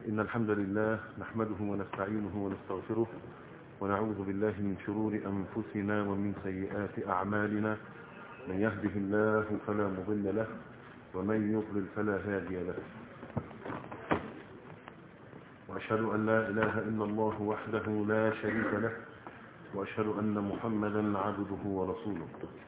إن الحمد لله نحمده ونستعينه ونستغفره ونعوذ بالله من شرور أنفسنا ومن سيئات أعمالنا من يهده الله فلا مضل له ومن يضلل فلا هادي له وأشهد أن لا إله إلا الله وحده لا شريك له وأشهد أن محمدا عبده ورسوله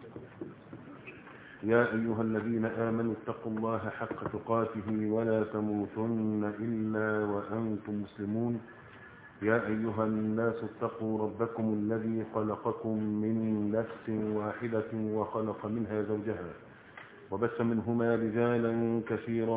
يا أيها الذين آمنوا اتقوا الله حق تقاته ولا تموتن إلا وأنتم مسلمون يا أيها الناس اتقوا ربكم الذي خلقكم من نفس واحدة وخلق منها زوجها وبث منهما رجالا كثيرا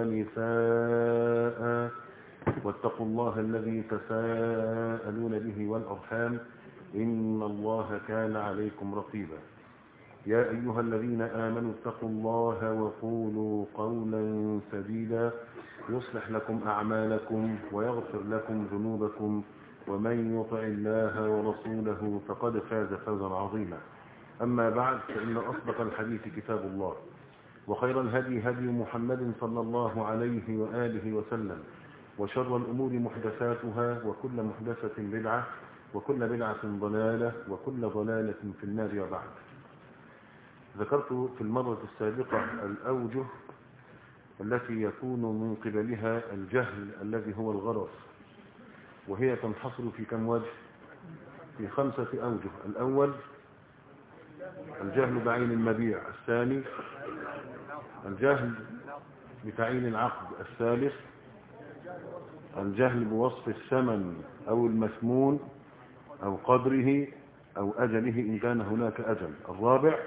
ونساء واتقوا الله الذي تساءلون به والأرحام إن الله كان عليكم رقيبا يا أيها الذين آمنوا اتقوا الله وقولوا قولا سديدا يصلح لكم أعمالكم ويغفر لكم ذنوبكم ومن يطع الله ورسوله فقد فاز فوزا عظيما أما بعد فإن أصدق الحديث كتاب الله وخير الهدي هدي محمد صلى الله عليه وآله وسلم وشر الأمور محدثاتها وكل محدثة بدعة وكل بدعة ضلالة وكل ضلالة في النار وبعد ذكرت في المرة السابقة الأوجه التي يكون من قبلها الجهل الذي هو الغرض وهي تنحصر في كم وجه في خمسة أوجه الأول الجهل بعين المبيع الثاني الجهل بتعيين العقد الثالث الجهل بوصف الثمن أو المثمون أو قدره أو أجله إن كان هناك أجل الرابع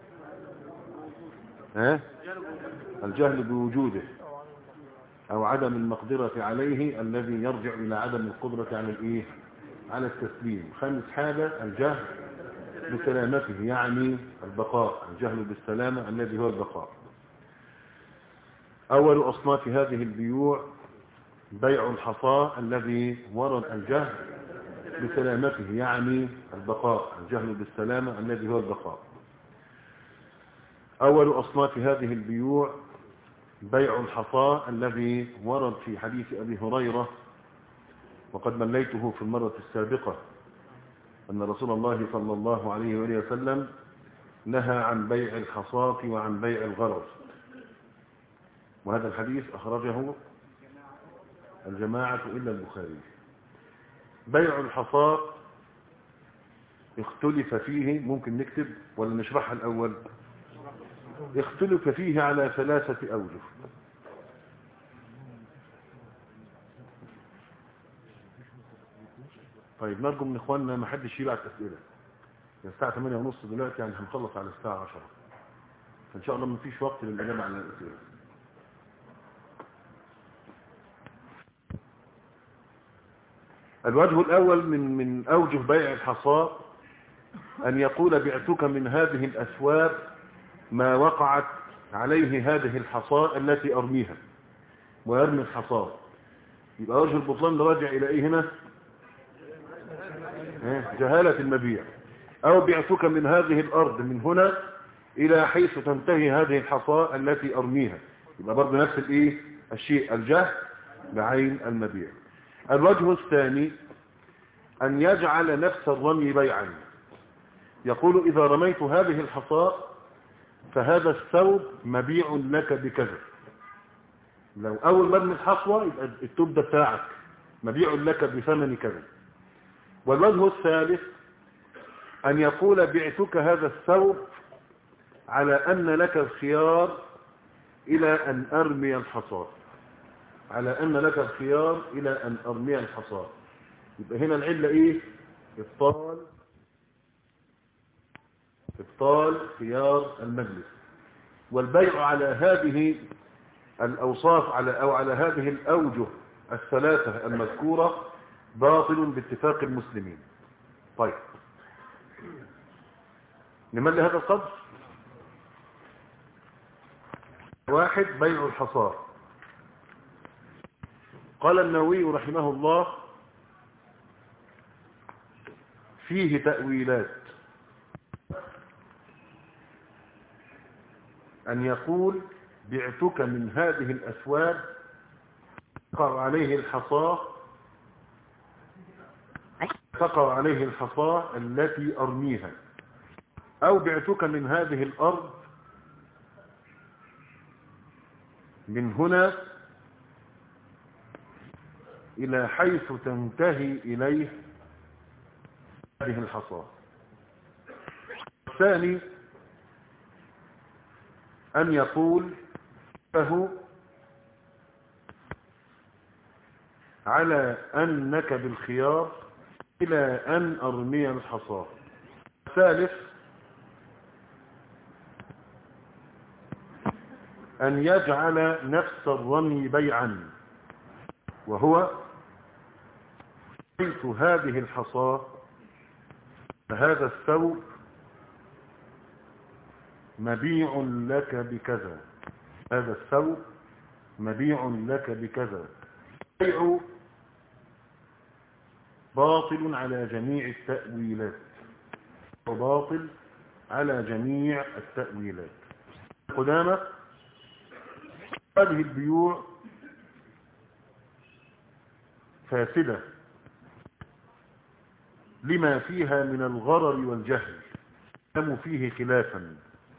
ها؟ الجهل بوجوده أو عدم المقدرة عليه الذي يرجع إلى عدم القدرة على الإيه؟ على التسليم خامس حاجة الجهل بسلامته يعني البقاء الجهل بالسلامة الذي هو البقاء أول أصناف هذه البيوع بيع الحصاء الذي ورد الجهل بسلامته يعني البقاء الجهل بالسلامة الذي هو البقاء أول أصناف هذه البيوع بيع الحصاء الذي ورد في حديث أبي هريرة وقد مليته في المرة السابقة أن رسول الله صلى الله عليه وآله وسلم نهى عن بيع الحصاة وعن بيع الغرض وهذا الحديث أخرجه الجماعة إلا البخاري بيع الحصاء اختلف فيه ممكن نكتب ولا نشرحها الأول اختلف فيه على ثلاثة أوجه طيب نرجو من إخواننا ما حدش يبعت أسئلة الساعة 8 ونص دلوقتي يعني هنخلص على الساعة 10 فإن شاء الله ما فيش وقت للإجابة على الأسئلة الوجه الأول من من أوجه بيع الحصاء أن يقول بعتك من هذه الأسواب ما وقعت عليه هذه الحصاء التي أرميها ويرمي الحصاء يبقى وجه البطلان راجع إلى إيه هنا جهالة المبيع أو بعتك من هذه الأرض من هنا إلى حيث تنتهي هذه الحصاء التي أرميها يبقى برضه نفس الإيه الشيء الجهل بعين المبيع الوجه الثاني أن يجعل نفس الرمي بيعا يقول إذا رميت هذه الحصاء فهذا الثوب مبيع لك بكذا لو أول ما ارمي الحصوة يبقى الثوب ده بتاعك مبيع لك بثمن كذا والوجه الثالث أن يقول بعتك هذا الثوب على أن لك الخيار إلى أن أرمي الحصاة على أن لك الخيار إلى أن أرمي الحصاة يبقى هنا العلة إيه إبطال إبطال خيار المجلس والبيع على هذه الأوصاف على أو على هذه الأوجه الثلاثة المذكورة باطل باتفاق المسلمين طيب نملي هذا القدر واحد بيع الحصار قال النووي رحمه الله فيه تأويلات أن يقول بعتك من هذه الأسواب تقع عليه الحصاة تقع عليه الحصاة التي أرميها أو بعتك من هذه الأرض من هنا إلى حيث تنتهي إليه هذه الحصاة الثاني أن يقول له على أنك بالخيار إلى أن أرمي الحصاة الثالث أن يجعل نفس الرمي بيعا وهو قلت هذه الحصاة فهذا الثوب مبيع لك بكذا هذا الثوب مبيع لك بكذا بيع باطل على جميع التأويلات وباطل على جميع التأويلات قدامة هذه البيوع فاسدة لما فيها من الغرر والجهل نم فيه خلافا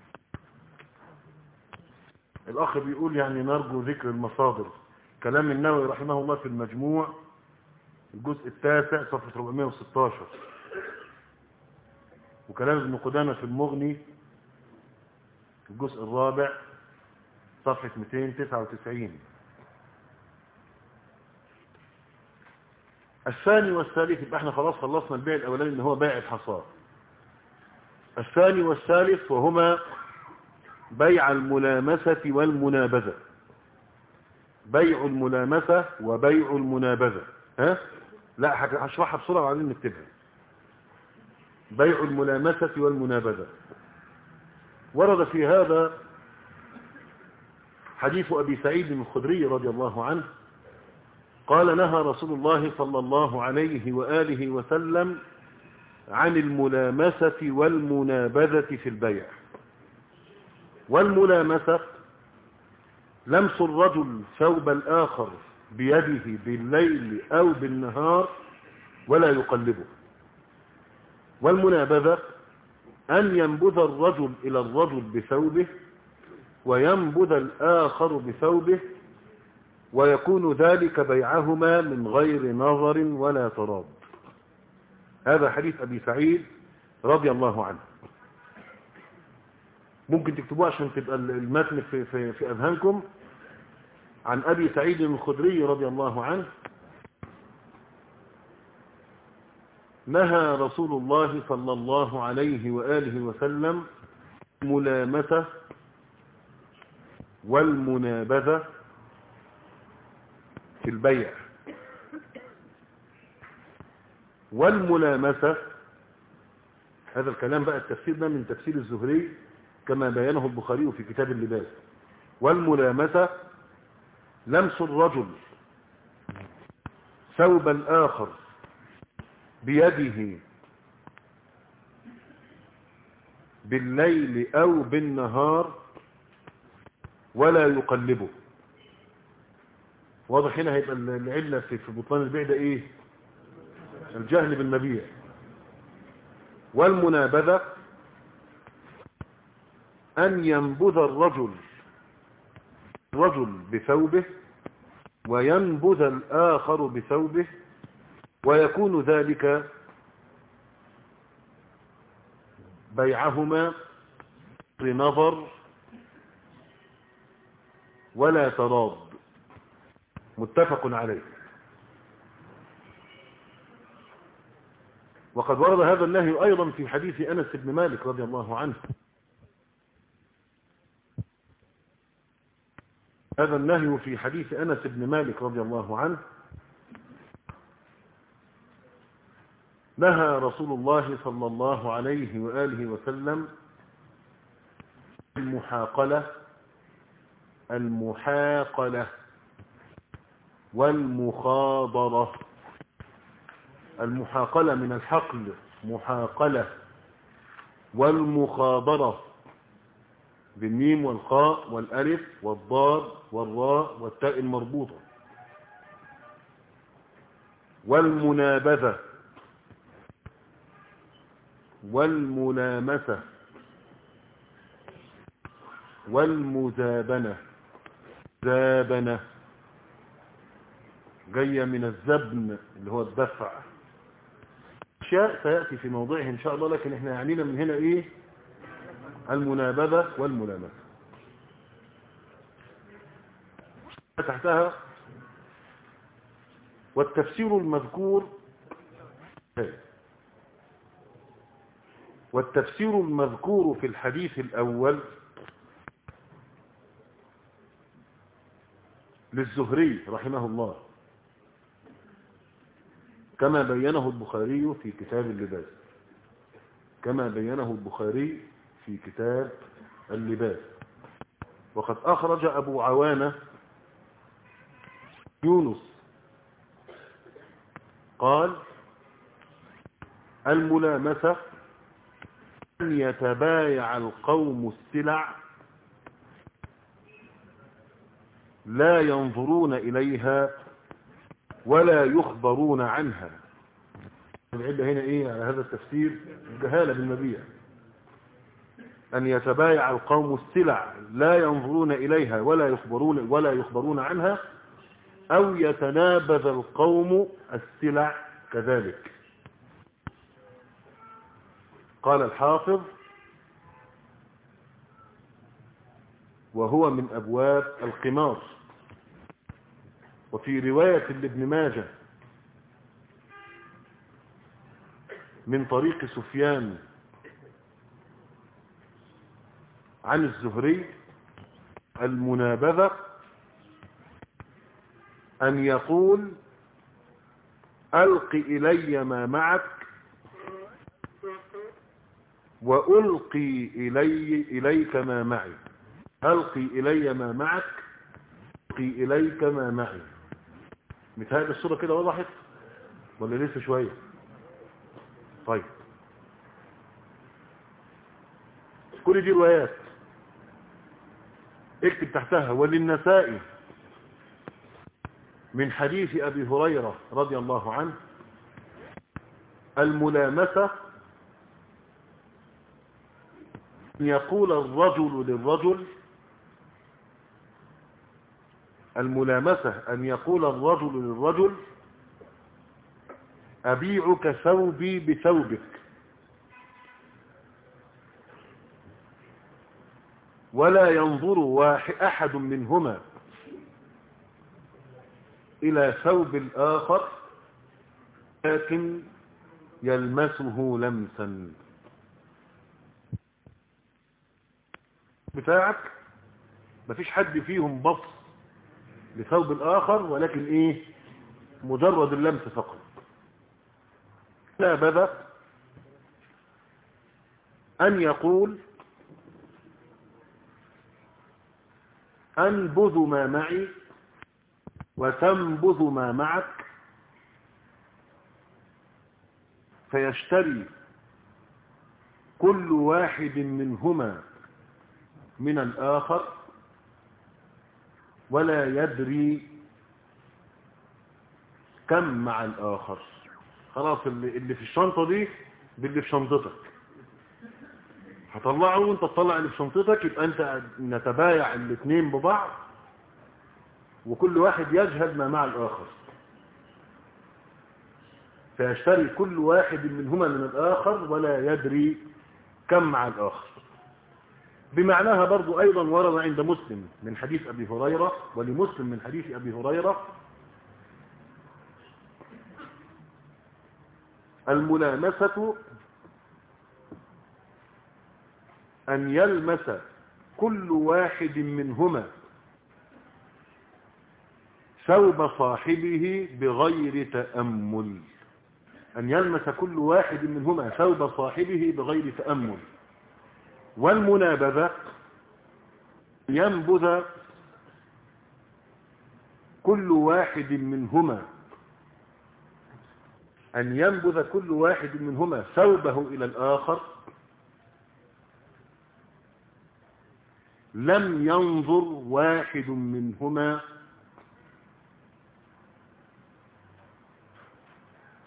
الأخ بيقول يعني نرجو ذكر المصادر كلام النووي رحمه الله في المجموع الجزء التاسع صفحة 416 وكلام ابن قدامة في المغني الجزء الرابع صفحة 299 الثاني والثالث يبقى احنا خلاص خلصنا البيع الاولاني اللي هو بيع الحصاد الثاني والثالث وهما بيع الملامسة والمنابذة بيع الملامسة وبيع المنابذة ها لا هشرحها بسرعة وبعدين نكتبها بيع الملامسة والمنابذة ورد في هذا حديث أبي سعيد الخدري رضي الله عنه قال نهى رسول الله صلى الله عليه وآله وسلم عن الملامسة والمنابذة في البيع والملامسة لمس الرجل ثوب الآخر بيده بالليل أو بالنهار ولا يقلبه والمنابذة أن ينبذ الرجل إلى الرجل بثوبه وينبذ الآخر بثوبه ويكون ذلك بيعهما من غير نظر ولا تراض هذا حديث أبي سعيد رضي الله عنه ممكن تكتبوه عشان تبقى المتن في, في, في أذهانكم عن أبي سعيد الخدري رضي الله عنه نهى رسول الله صلى الله عليه وآله وسلم ملامسة والمنابذة في البيع والملامسة هذا الكلام بقى التفسير ده من تفسير الزهري كما بيانه البخاري في كتاب اللباس والملامسة لمس الرجل ثوب الآخر بيده بالليل أو بالنهار ولا يقلبه واضح هنا هيبقى العلة في بطلان البيع ده ايه الجهل بالمبيع والمنابذة أن ينبذ الرجل رجل بثوبه وينبذ الآخر بثوبه ويكون ذلك بيعهما بنظر ولا تراض متفق عليه وقد ورد هذا النهي أيضا في حديث أنس بن مالك رضي الله عنه هذا النهي في حديث أنس بن مالك رضي الله عنه نهى رسول الله صلى الله عليه وآله وسلم المحاقلة المحاقلة والمخاضرة المحاقلة من الحقل محاقلة والمخاضرة بالميم والخاء والألف والضاد والراء والتاء المربوطة والمنابذة والملامسة والمزابنة زابنة جاية من الزبن اللي هو الدفع أشياء سيأتي في موضعه إن شاء الله لكن إحنا يعنينا من هنا إيه المنابذة والملامسة تحتها والتفسير المذكور والتفسير المذكور في الحديث الأول للزهري رحمه الله كما بينه البخاري في كتاب اللباس كما بينه البخاري في كتاب اللباس وقد أخرج أبو عوانة يونس قال الملامسة أن يتبايع القوم السلع لا ينظرون إليها ولا يخبرون عنها العلة هنا إيه على هذا التفسير الجهالة بالمبيع أن يتبايع القوم السلع لا ينظرون إليها ولا يخبرون, ولا يخبرون عنها أو يتنابذ القوم السلع كذلك قال الحافظ وهو من أبواب القمار وفي رواية لابن ماجه من طريق سفيان عن الزهري المنابذة أن يقول ألق إلي ما معك وألقي إلي إليك ما معي ألقي إلي ما معك ألقي إليك ما معي مثال الصورة كده وضحت ولا لسه شوية طيب كل دي روايات اكتب تحتها وللنسائي من حديث أبي هريرة رضي الله عنه الملامسة أن يقول الرجل للرجل الملامسة أن يقول الرجل للرجل أبيعك ثوبي بثوبك ولا ينظر أحد منهما إلى ثوب الآخر لكن يلمسه لمسا بتاعك مفيش حد فيهم بص لثوب الآخر ولكن إيه مجرد اللمس فقط لا بذا أن يقول أنبذ ما معي وتنبذ ما معك فيشتري كل واحد منهما من الآخر ولا يدري كم مع الآخر خلاص اللي, اللي في الشنطة دي باللي في شنطتك هطلعه وانت تطلع اللي في شنطتك يبقى انت نتبايع الاثنين ببعض وكل واحد يجهد ما مع الآخر فيشتري كل واحد منهما من الآخر ولا يدري كم مع الآخر بمعناها برضو أيضا ورد عند مسلم من حديث أبي هريرة ولمسلم من حديث أبي هريرة الملامسة أن يلمس كل واحد منهما ثوب صاحبه بغير تأمل أن يلمس كل واحد منهما ثوب صاحبه بغير تأمل والمنابذة ينبذ كل واحد منهما أن ينبذ كل واحد منهما ثوبه إلى الآخر لم ينظر واحد منهما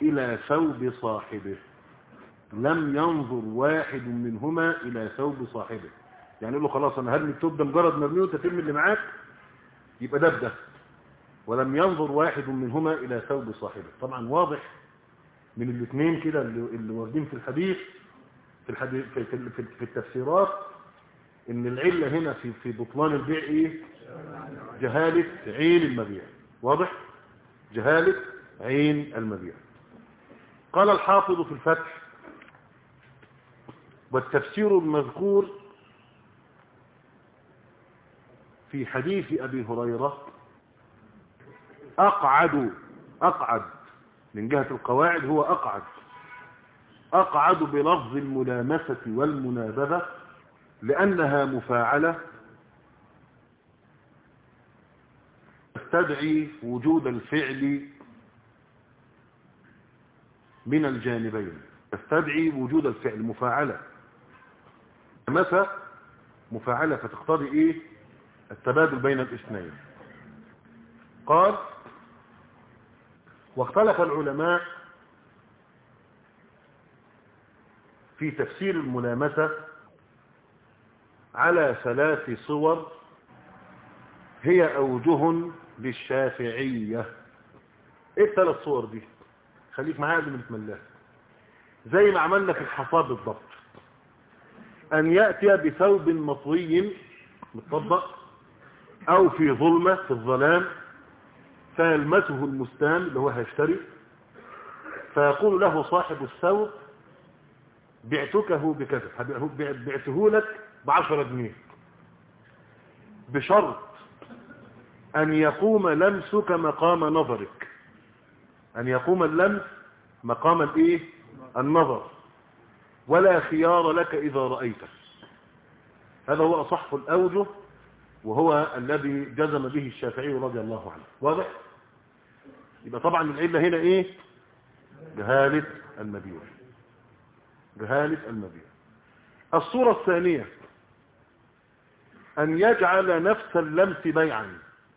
إلى ثوب صاحبه لم ينظر واحد منهما إلى ثوب صاحبه يعني يقول له خلاص أنا هرمي التوب ده مجرد مرميه وانت ترمي اللي معاك يبقى ده بده ولم ينظر واحد منهما إلى ثوب صاحبه طبعا واضح من الاثنين كده اللي, اللي واردين في الحديث في الحديث في, في, في, في التفسيرات ان العلة هنا في في بطلان البيع ايه جهالة عين المبيع واضح جهالة عين المبيع قال الحافظ في الفتح والتفسير المذكور في حديث أبي هريرة أقعد أقعد من جهة القواعد هو أقعد أقعد بلفظ الملامسة والمنابذة لأنها مفاعلة تستدعي وجود الفعل من الجانبين تستدعي وجود الفعل مفاعلة متى مفاعلة فتقتضي ايه التبادل بين الاثنين قال واختلف العلماء في تفسير الملامسة على ثلاث صور هي أوجه للشافعية ايه الثلاث صور دي خليك معايا قبل ما نتملاها زي ما عملنا في الحصاد بالضبط أن يأتي بثوب مطوي متطبق أو في ظلمة في الظلام فيلمسه المستام اللي هو هيشتري فيقول له صاحب الثوب بعتكه بكذا بعته لك بعشرة جنيه بشرط أن يقوم لمسك مقام نظرك أن يقوم اللمس مقام الإيه النظر ولا خيار لك إذا رأيته هذا هو أصح الأوجه وهو الذي جزم به الشافعي رضي الله عنه واضح يبقى طبعا العلة هنا ايه جهالة المبيع جهالة المبيع الصورة الثانية أن يجعل نفس اللمس بيعا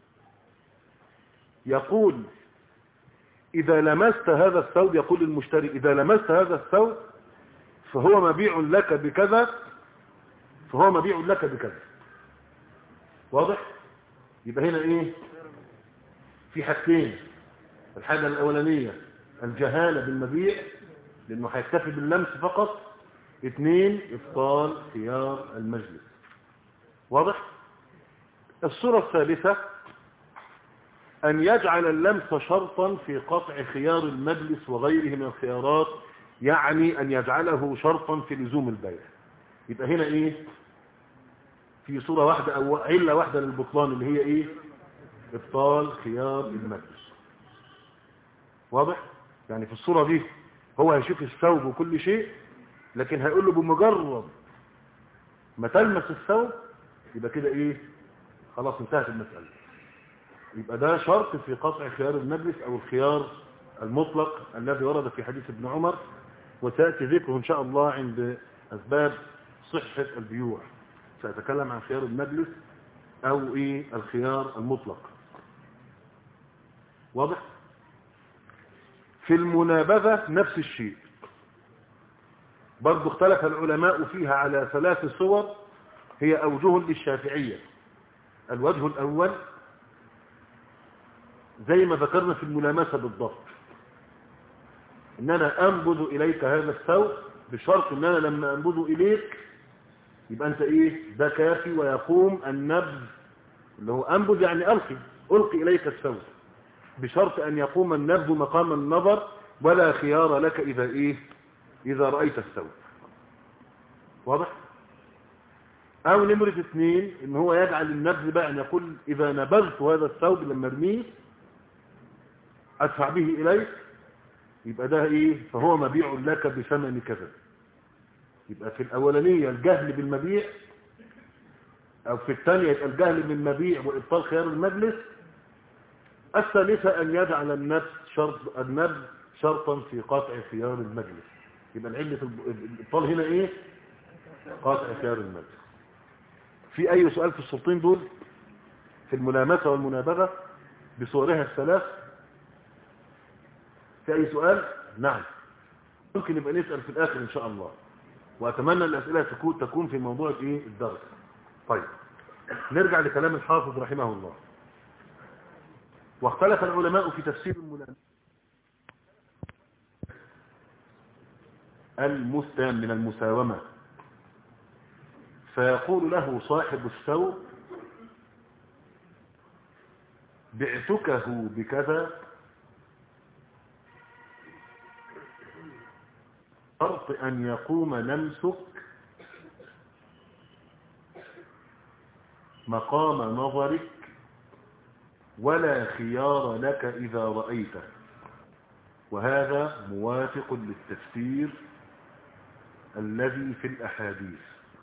يقول إذا لمست هذا الثوب يقول المشتري إذا لمست هذا الثوب فهو مبيع لك بكذا فهو مبيع لك بكذا واضح يبقى هنا ايه في حاجتين الحاجة الاولانية الجهالة بالمبيع لانه هيكتفي باللمس فقط اثنين ابطال خيار المجلس واضح الصورة الثالثة ان يجعل اللمس شرطا في قطع خيار المجلس وغيره من الخيارات يعني ان يجعله شرطا في لزوم البيع يبقى هنا ايه في صورة واحدة او علة واحدة للبطلان اللي هي ايه ابطال خيار المجلس واضح يعني في الصورة دي هو هيشوف الثوب وكل شيء لكن هيقول له بمجرد ما تلمس الثوب يبقى كده ايه خلاص انتهت المسألة يبقى ده شرط في قطع خيار المجلس او الخيار المطلق الذي ورد في حديث ابن عمر وسيأتي ذكره ان شاء الله عند اسباب صحة البيوع سأتكلم عن خيار المجلس او ايه الخيار المطلق واضح في المنابذة نفس الشيء برضو اختلف العلماء فيها على ثلاث صور هي اوجه للشافعية الوجه الاول زي ما ذكرنا في الملامسة بالضبط ان انا انبذ اليك هذا الثوب بشرط ان انا لما انبذه اليك يبقى انت ايه ده كافي ويقوم النبذ اللي هو انبذ يعني القي القي اليك الثوب بشرط ان يقوم النبذ مقام النظر ولا خيار لك اذا ايه اذا رأيت الثوب واضح او نمرة اثنين ان هو يجعل النبذ بقى ان يقول اذا نبذت هذا الثوب لما ارميه ادفع به اليك يبقى ده ايه فهو مبيع لك بثمن كذا يبقى في الاولانية الجهل بالمبيع او في الثانية يبقى الجهل بالمبيع وابطال خيار المجلس الثالثة ان يجعل النفس شرط النبذ شرطا في قطع خيار المجلس يبقى العلة الابطال هنا ايه قطع خيار المجلس في اي سؤال في الصورتين دول في الملامسة والمنابغة بصورها الثلاث في اي سؤال نعم ممكن يبقى نسأل في الآخر إن شاء الله وأتمنى الأسئلة تكون تكون في موضوع إيه الدرس طيب نرجع لكلام الحافظ رحمه الله واختلف العلماء في تفسير الملامسة المستام من المساومة فيقول له صاحب الثوب بعتكه بكذا شرط أن يقوم نمسك مقام نظرك ولا خيار لك إذا رأيته وهذا موافق للتفسير الذي في الأحاديث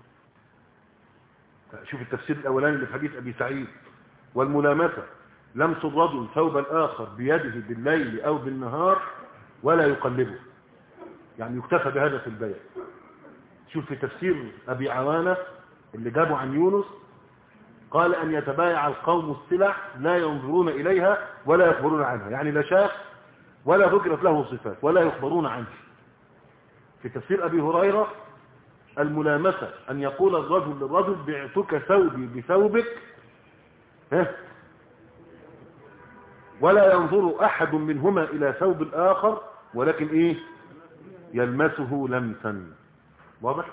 شوف التفسير الأولاني اللي في حديث أبي سعيد والملامسة لمس الرجل ثوب الآخر بيده بالليل أو بالنهار ولا يقلبه يعني يكتفى بهذا في البيع شوف في تفسير أبي عوانة اللي جابه عن يونس قال أن يتبايع القوم السلع لا ينظرون إليها ولا يخبرون عنها يعني لا شاف ولا ذكرت له صفات ولا يخبرون عنه في تفسير أبي هريرة الملامسة أن يقول الرجل للرجل بعتك ثوبي بثوبك ها ولا ينظر أحد منهما إلى ثوب الآخر ولكن إيه يلمسه لمسا واضح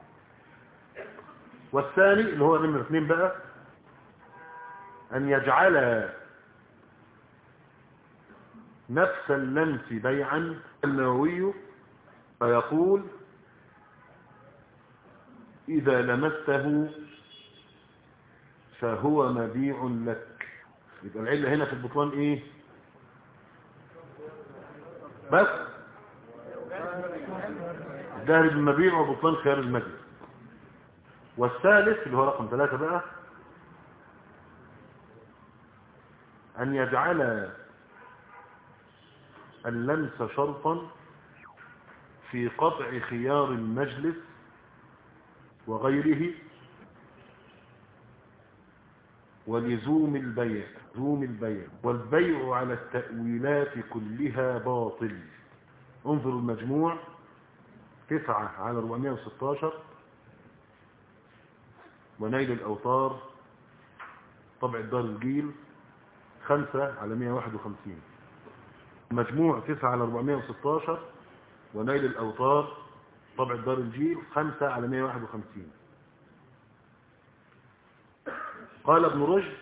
والثاني اللي هو نمر اثنين بقى أن يجعل نفس اللمس بيعا النووي فيقول إذا لمسته فهو مبيع لك يبقى العلة هنا في البطلان إيه بس دارج المبيع وبطلان خيار المجلس والثالث اللي هو رقم ثلاثة بقى أن يجعل اللمس شرطا في قطع خيار المجلس وغيره ولزوم البيع زوم البيع والبيع على التأويلات كلها باطل انظروا المجموع تسعة على 416 ونيل الأوطار طبع الدار الجيل خمسة على 151 مجموع تسعة على 416 ونيل الأوطار طبع الدار الجيل خمسة على 151 قال ابن رشد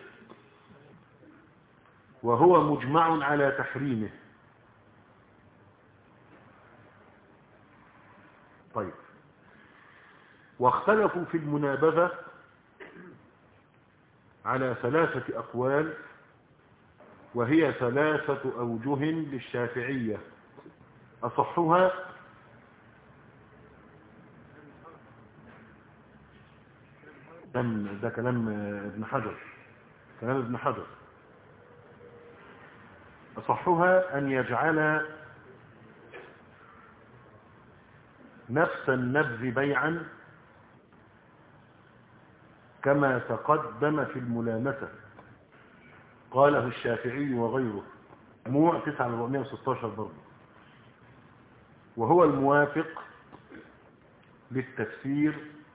وهو مجمع على تحريمه طيب واختلفوا في المنابذة على ثلاثة أقوال وهي ثلاثة أوجه للشافعية أصحها ده كلام ابن حجر كلام ابن حجر أصحها أن يجعل نفس النبذ بيعا كما تقدم في الملامسة قاله الشافعي وغيره مجموع 9416 برضه وهو الموافق للتفسير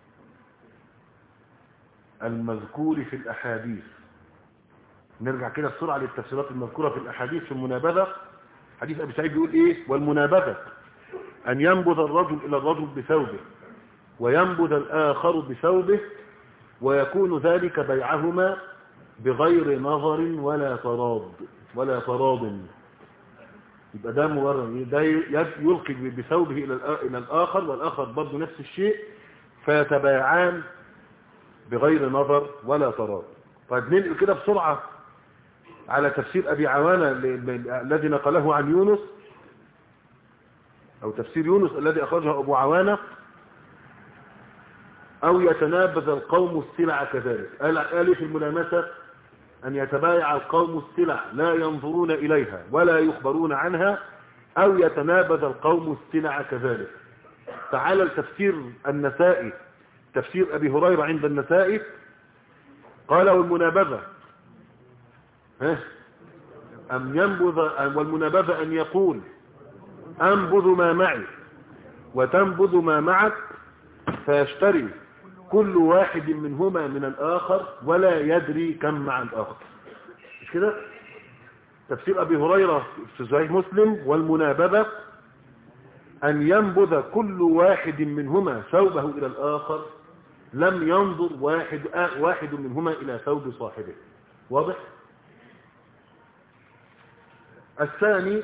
المذكور في الأحاديث نرجع كده بسرعة للتفسيرات المذكورة في الأحاديث في المنابذة حديث أبي سعيد بيقول إيه والمنابذة أن ينبذ الرجل إلى الرجل بثوبه وينبذ الآخر بثوبه ويكون ذلك بيعهما بغير نظر ولا تراض ولا تراض يبقى ده مورد ده يلقي بثوبه إلى الآخر والآخر برضه نفس الشيء فيتبايعان بغير نظر ولا تراض طيب ننقل كده بسرعة على تفسير أبي عوانة الذي نقله عن يونس أو تفسير يونس الذي أخرجه أبو عوانة أو يتنابذ القوم السلع كذلك قال قال في الملامسة أن يتبايع القوم السلع لا ينظرون إليها ولا يخبرون عنها أو يتنابذ القوم السلع كذلك تعالى التفسير النسائي تفسير أبي هريرة عند النسائي قال والمنابذة أم ينبذ والمنابذة أن يقول أنبذ ما معي وتنبذ ما معك فيشتري كل واحد منهما من الآخر ولا يدري كم مع الآخر مش كده تفسير أبي هريرة في صحيح مسلم والمنابذة أن ينبذ كل واحد منهما ثوبه إلى الآخر لم ينظر واحد آه واحد منهما إلى ثوب صاحبه واضح الثاني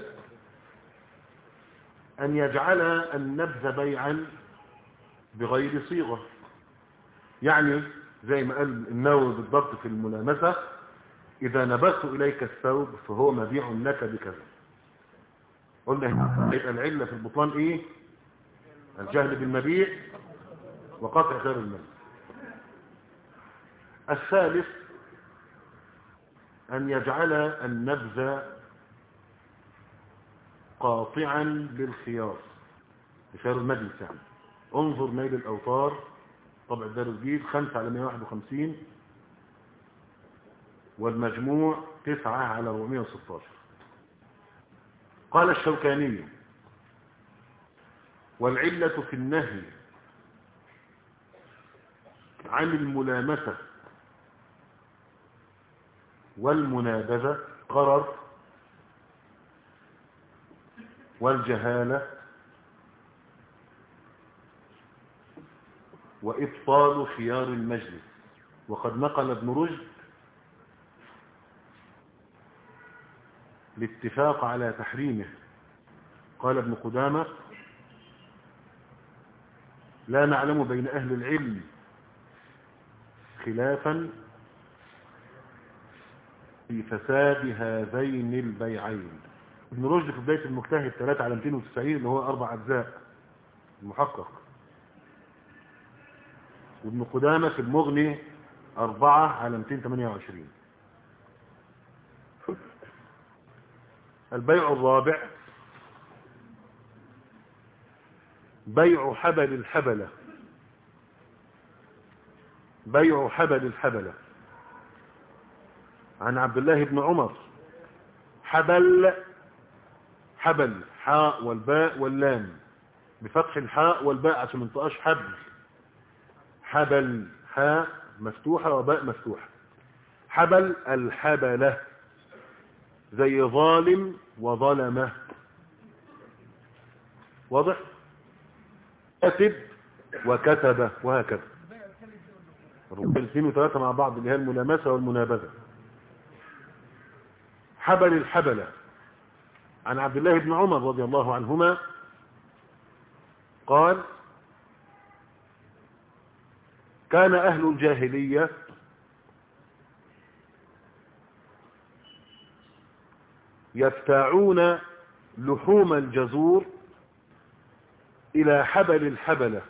أن يجعل النبذ بيعا بغير صيغة يعني زي ما قال النووي بالضبط في الملامسة إذا نبذت إليك الثوب فهو مبيع لك بكذا قلنا يبقى العلة في البطلان إيه الجهل بالمبيع وقطع خير المال الثالث أن يجعل النبذ قاطعا للخيار خيار المجلس يعني انظر ميل الأوتار طبع الدار الجديد 5 على 151 والمجموع 9 على 416 قال الشوكاني والعلة في النهي عن الملامسة والمنابذة غرر والجهالة وإبطال خيار المجلس وقد نقل ابن رشد الاتفاق على تحريمه قال ابن قدامة لا نعلم بين أهل العلم خلافا في فساد هذين البيعين ابن رشد في بداية المجتهد 3 على 290 اللي هو أربع أجزاء المحقق وابن قدامة في المغني 4 على 228 البيع الرابع بيع حبل الحبلة بيع حبل الحبلة عن عبد الله بن عمر حبل حبل حاء والباء واللام بفتح الحاء والباء عشان منطقاش حبل حبل حاء مفتوحة وباء مفتوحة حبل الحبلة زي ظالم وظلمة واضح كتب وكتب وهكذا الاثنين وثلاثة مع بعض اللي هي الملامسة والمنابذة حبل الحبلة عن عبد الله بن عمر رضي الله عنهما قال كان أهل الجاهلية يفتاعون لحوم الجزور إلى حبل الحبلة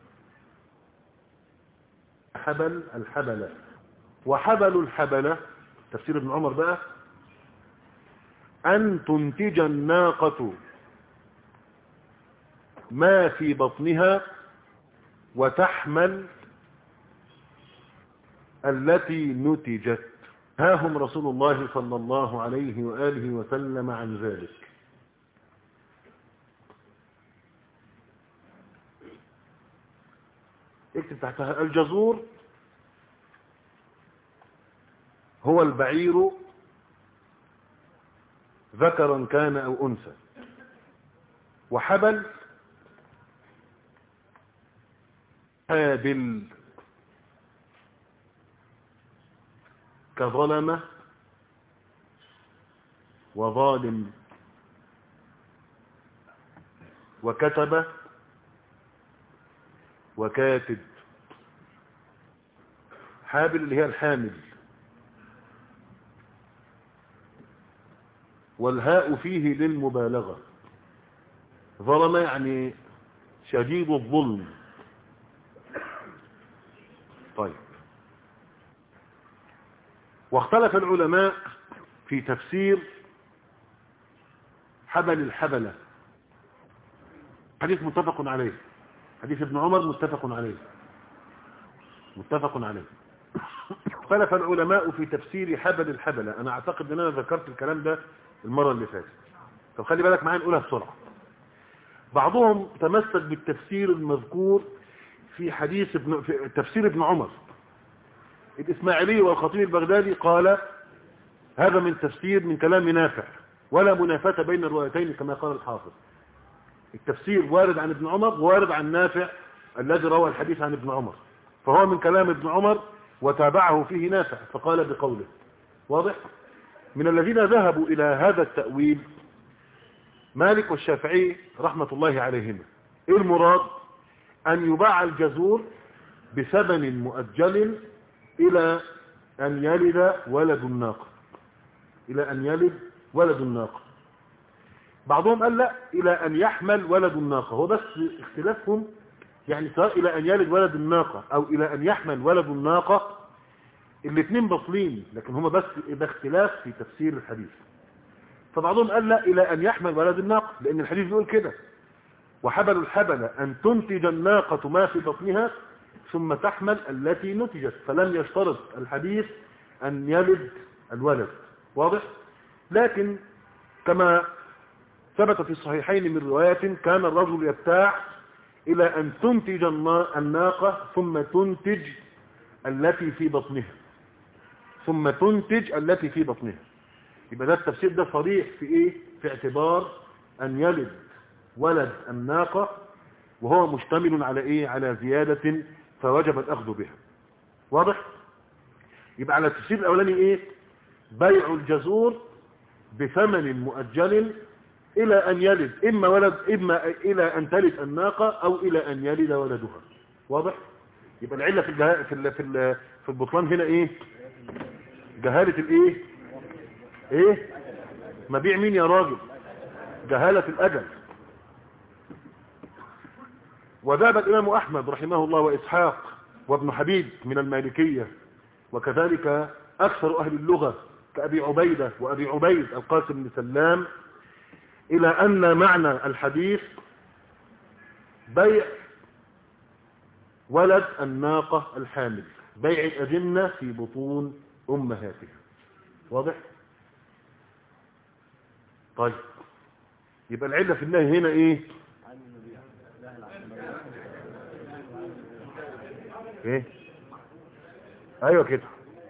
حبل الحبلة وحبل الحبلة تفسير ابن عمر بقى أن تنتج الناقة ما في بطنها وتحمل التي نتجت ها هم رسول الله صلى الله عليه وآله وسلم عن ذلك اكتب تحتها الجزور هو البعير ذكرا كان أو أنثى وحبل حابل كظلمة وظالم وكتب وكاتب حابل اللي هي الحامل والهاء فيه للمبالغة ظلم يعني شديد الظلم طيب واختلف العلماء في تفسير حبل الحبلة حديث متفق عليه حديث ابن عمر متفق عليه متفق عليه اختلف العلماء في تفسير حبل الحبلة انا اعتقد ان انا ذكرت الكلام ده المرة اللي فاتت طب خلي بالك معايا نقولها بسرعة بعضهم تمسك بالتفسير المذكور في حديث ابن في تفسير ابن عمر الإسماعيلي والخطيب البغدادي قال هذا من تفسير من كلام نافع ولا منافاة بين الروايتين كما قال الحافظ التفسير وارد عن ابن عمر وارد عن نافع الذي روى الحديث عن ابن عمر فهو من كلام ابن عمر وتابعه فيه نافع فقال بقوله واضح من الذين ذهبوا إلى هذا التأويل مالك والشافعي رحمة الله عليهما إيه المراد أن يباع الجزور بثمن مؤجل إلى أن يلد ولد الناقة إلى أن يلد ولد الناقة بعضهم قال لا إلى أن يحمل ولد الناقة هو بس اختلافهم يعني سواء إلى أن يلد ولد الناقة أو إلى أن يحمل ولد الناقة الاثنين بطلين لكن هما بس ده اختلاف في تفسير الحديث فبعضهم قال لا إلى أن يحمل ولد الناقة لأن الحديث بيقول كده وحبل الحبل أن تنتج الناقة ما في بطنها ثم تحمل التي نتجت فلم يشترط الحديث أن يلد الولد واضح لكن كما ثبت في الصحيحين من روايات كان الرجل يبتاع إلى أن تنتج الناقة ثم تنتج التي في بطنها ثم تنتج التي في بطنها يبقى ده التفسير ده صريح في ايه في اعتبار ان يلد ولد الناقة وهو مشتمل على ايه على زيادة فوجب الاخذ بها واضح يبقى على التفسير الاولاني ايه بيع الجزور بثمن مؤجل الى ان يلد اما ولد اما الى ان تلد الناقة او الى ان يلد ولدها واضح يبقى العلة في الجها... في ال... في ال... في البطلان هنا ايه جهالة الايه ايه مبيع مين يا راجل جهالة الاجل وذهب الامام احمد رحمه الله واسحاق وابن حبيب من المالكية وكذلك اكثر اهل اللغة كابي عبيدة وابي عبيد القاسم بن سلام الى ان معنى الحديث بيع ولد الناقة الحامل بيع الأجنة في بطون أمهاتها واضح طيب يبقى العلة في النهي هنا ايه ايه ايوه كده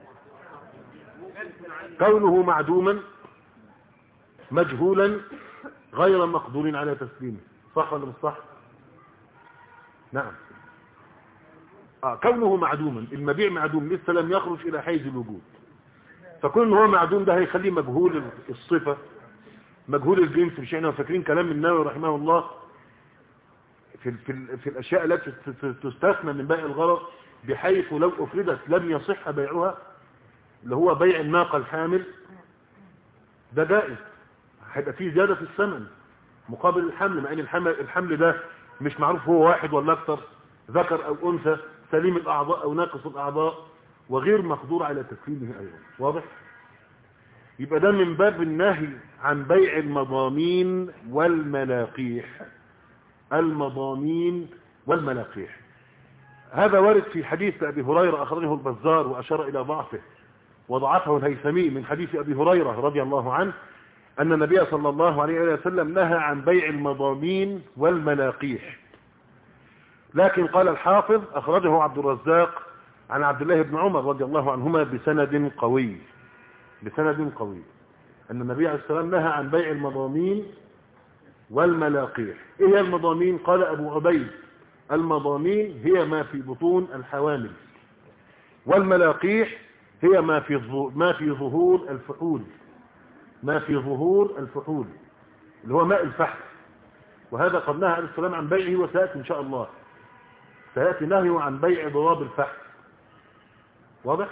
كونه معدوما مجهولا غير مقدور على تسليمه صح ولا مش صح نعم آه كونه معدوما المبيع معدوم لسه لم يخرج الى حيز الوجود فكون هو معدوم ده هيخليه مجهول الصفة مجهول الجنس مش احنا فاكرين كلام النووي رحمه الله في, في, في الاشياء التي تستثنى من بيع الغرض بحيث لو افردت لم يصح بيعها اللي هو بيع الناقة الحامل ده جائز هيبقى فيه زيادة في الثمن مقابل الحمل مع ان الحمل, الحمل ده مش معروف هو واحد ولا اكتر ذكر او انثى سليم الاعضاء او ناقص الاعضاء وغير مقدور على تسليمه ايضا واضح يبقى ده من باب النهي عن بيع المضامين والملاقيح المضامين والملاقيح هذا وارد في حديث ابي هريره اخرجه البزار واشار الى ضعفه وضعفه الهيثمي من حديث ابي هريره رضي الله عنه ان النبي صلى الله عليه وسلم نهى عن بيع المضامين والملاقيح لكن قال الحافظ اخرجه عبد الرزاق عن عبد الله بن عمر رضي الله عنهما بسند قوي بسند قوي أن النبي عليه السلام نهى عن بيع المضامين والملاقيح إيه هي المضامين قال أبو عبيد المضامين هي ما في بطون الحوامل والملاقيح هي ما في ما في ظهور الفحول ما في ظهور الفحول اللي هو ماء الفحل وهذا قد نهى عليه السلام عن بيعه وسيأتي إن شاء الله سيأتي نهيه عن بيع ضراب الفحل واضح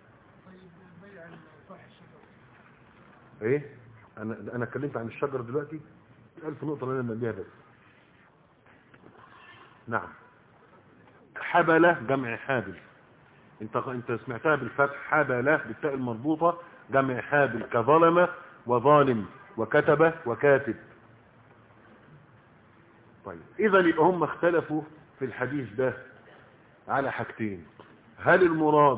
ايه انا انا اتكلمت عن الشجر دلوقتي الف نقطه اللي انا بيها بس نعم حبله جمع حابل انت انت سمعتها بالفتح حبله بالتاء المربوطه جمع حابل كظلمه وظالم وكتبه وكاتب طيب اذا يبقى هم اختلفوا في الحديث ده على حاجتين هل المراد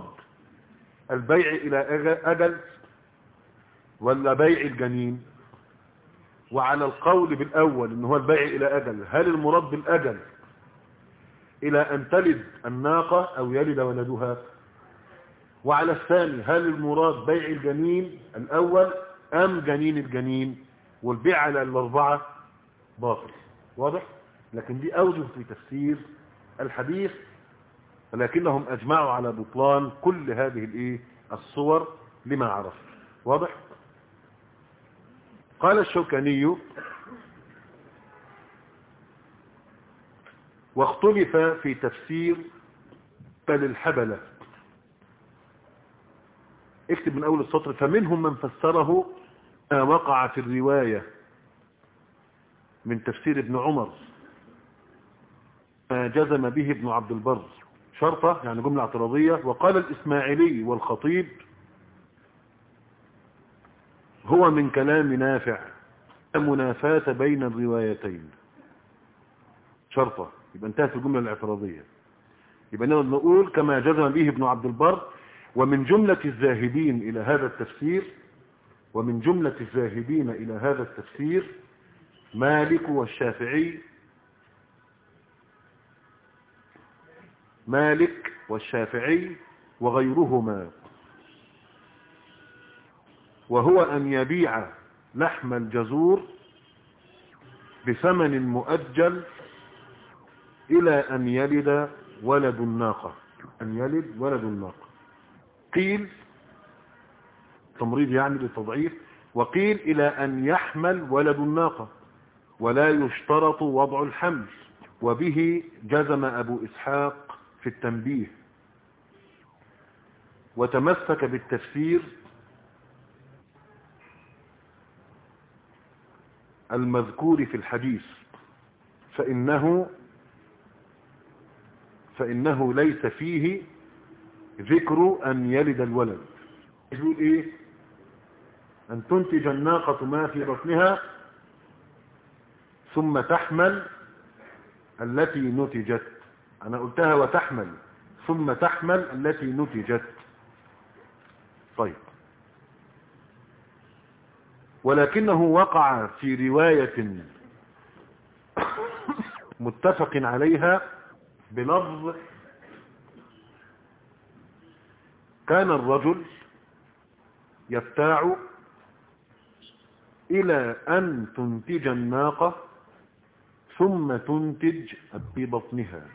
البيع الى اجل ولا بيع الجنين وعلى القول بالأول إن هو البيع إلى أجل هل المراد بالأجل إلى أن تلد الناقة أو يلد ولدها وعلى الثاني هل المراد بيع الجنين الأول أم جنين الجنين والبيع على الأربعة باطل واضح لكن دي أوجه في تفسير الحديث ولكنهم أجمعوا على بطلان كل هذه الإيه الصور لما عرف واضح قال الشوكاني واختلف في تفسير بل الحبلة اكتب من أول السطر فمنهم من فسره ما وقع في الرواية من تفسير ابن عمر ما جزم به ابن عبد البر شرطة يعني جملة اعتراضية وقال الإسماعيلي والخطيب هو من كلام نافع منافاة بين الروايتين شرطة يبقى انتهت الجملة الاعتراضية يبقى نقول كما جزم به ابن عبد البر ومن جملة الذاهبين إلى هذا التفسير ومن جملة الذاهبين إلى هذا التفسير مالك والشافعي مالك والشافعي وغيرهما وهو أن يبيع لحم الجزور بثمن مؤجل إلى أن يلد ولد الناقة أن يلد ولد الناقة قيل تمريض يعني للتضعيف وقيل إلى أن يحمل ولد الناقة ولا يشترط وضع الحمل وبه جزم أبو إسحاق في التنبيه وتمسك بالتفسير المذكور في الحديث فإنه فإنه ليس فيه ذكر أن يلد الولد يقول إيه أن تنتج الناقة ما في بطنها ثم تحمل التي نتجت أنا قلتها وتحمل ثم تحمل التي نتجت طيب ولكنه وقع في رواية متفق عليها بلفظ كان الرجل يبتاع إلى أن تنتج الناقة ثم تنتج ببطنها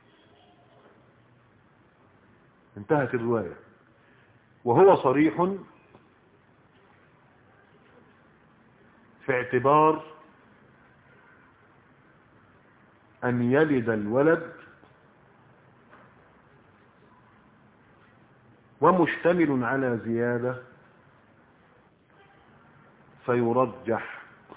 انتهت الرواية وهو صريح في اعتبار أن يلد الولد ومشتمل على زيادة فيرجح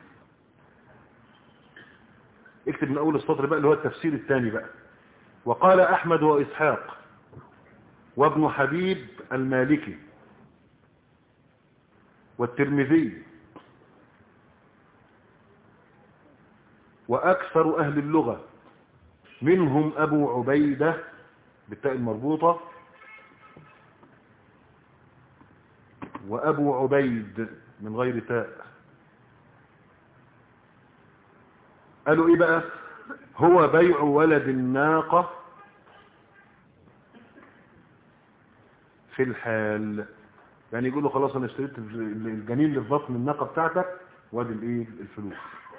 اكتب من أول السطر بقى اللي هو التفسير الثاني بقى وقال أحمد وإسحاق وابن حبيب المالكي والترمذي وأكثر أهل اللغة منهم أبو عبيدة بالتاء المربوطة وأبو عبيد من غير تاء قالوا إيه بقى هو بيع ولد الناقة في الحال يعني يقول له خلاص انا اشتريت الجنين اللي في بطن الناقة بتاعتك وادي الايه الفلوس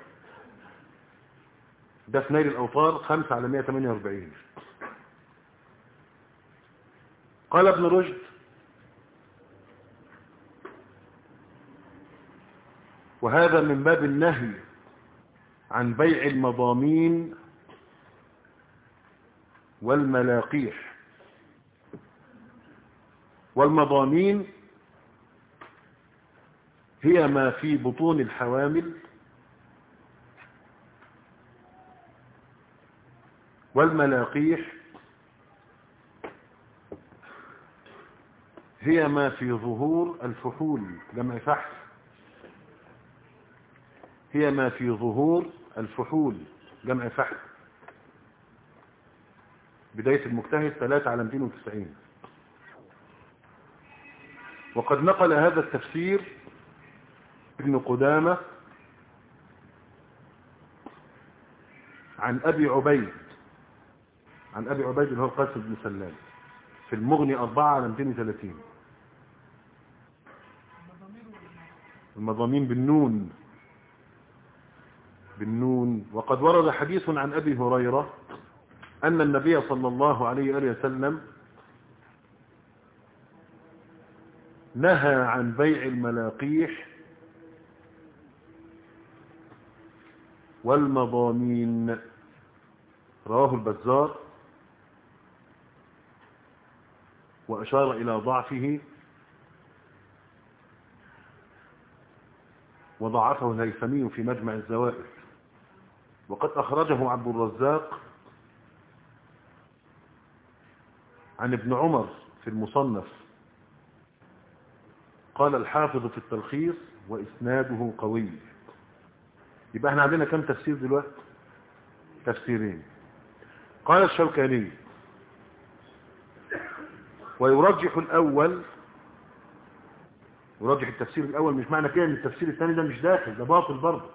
ده في نيل الأوطار 5 على 148 قال ابن رشد وهذا من باب النهي عن بيع المضامين والملاقيح والمضامين هي ما في بطون الحوامل والملاقيح هي ما في ظهور الفحول جمع فحل هي ما في ظهور الفحول جمع فحل بداية المجتهد 3 على 290 وقد نقل هذا التفسير ابن قدامة عن أبي عبيد عن أبي عبيد اللي هو قاسم بن سلام في المغني أربعة على 230 المضامين بالنون بالنون وقد ورد حديث عن أبي هريرة أن النبي صلى الله عليه وآله وسلم نهى عن بيع الملاقيح والمضامين رواه البزار وأشار إلى ضعفه وضعفه الهيثمي في مجمع الزوائد وقد أخرجه عبد الرزاق عن ابن عمر في المصنف قال الحافظ في التلخيص وإسناده قوي يبقى احنا عندنا كم تفسير دلوقتي تفسيرين قال الشوكاني ويرجح الأول يرجح التفسير الأول مش معنى كده ان التفسير الثاني ده مش داخل ده باطل برضه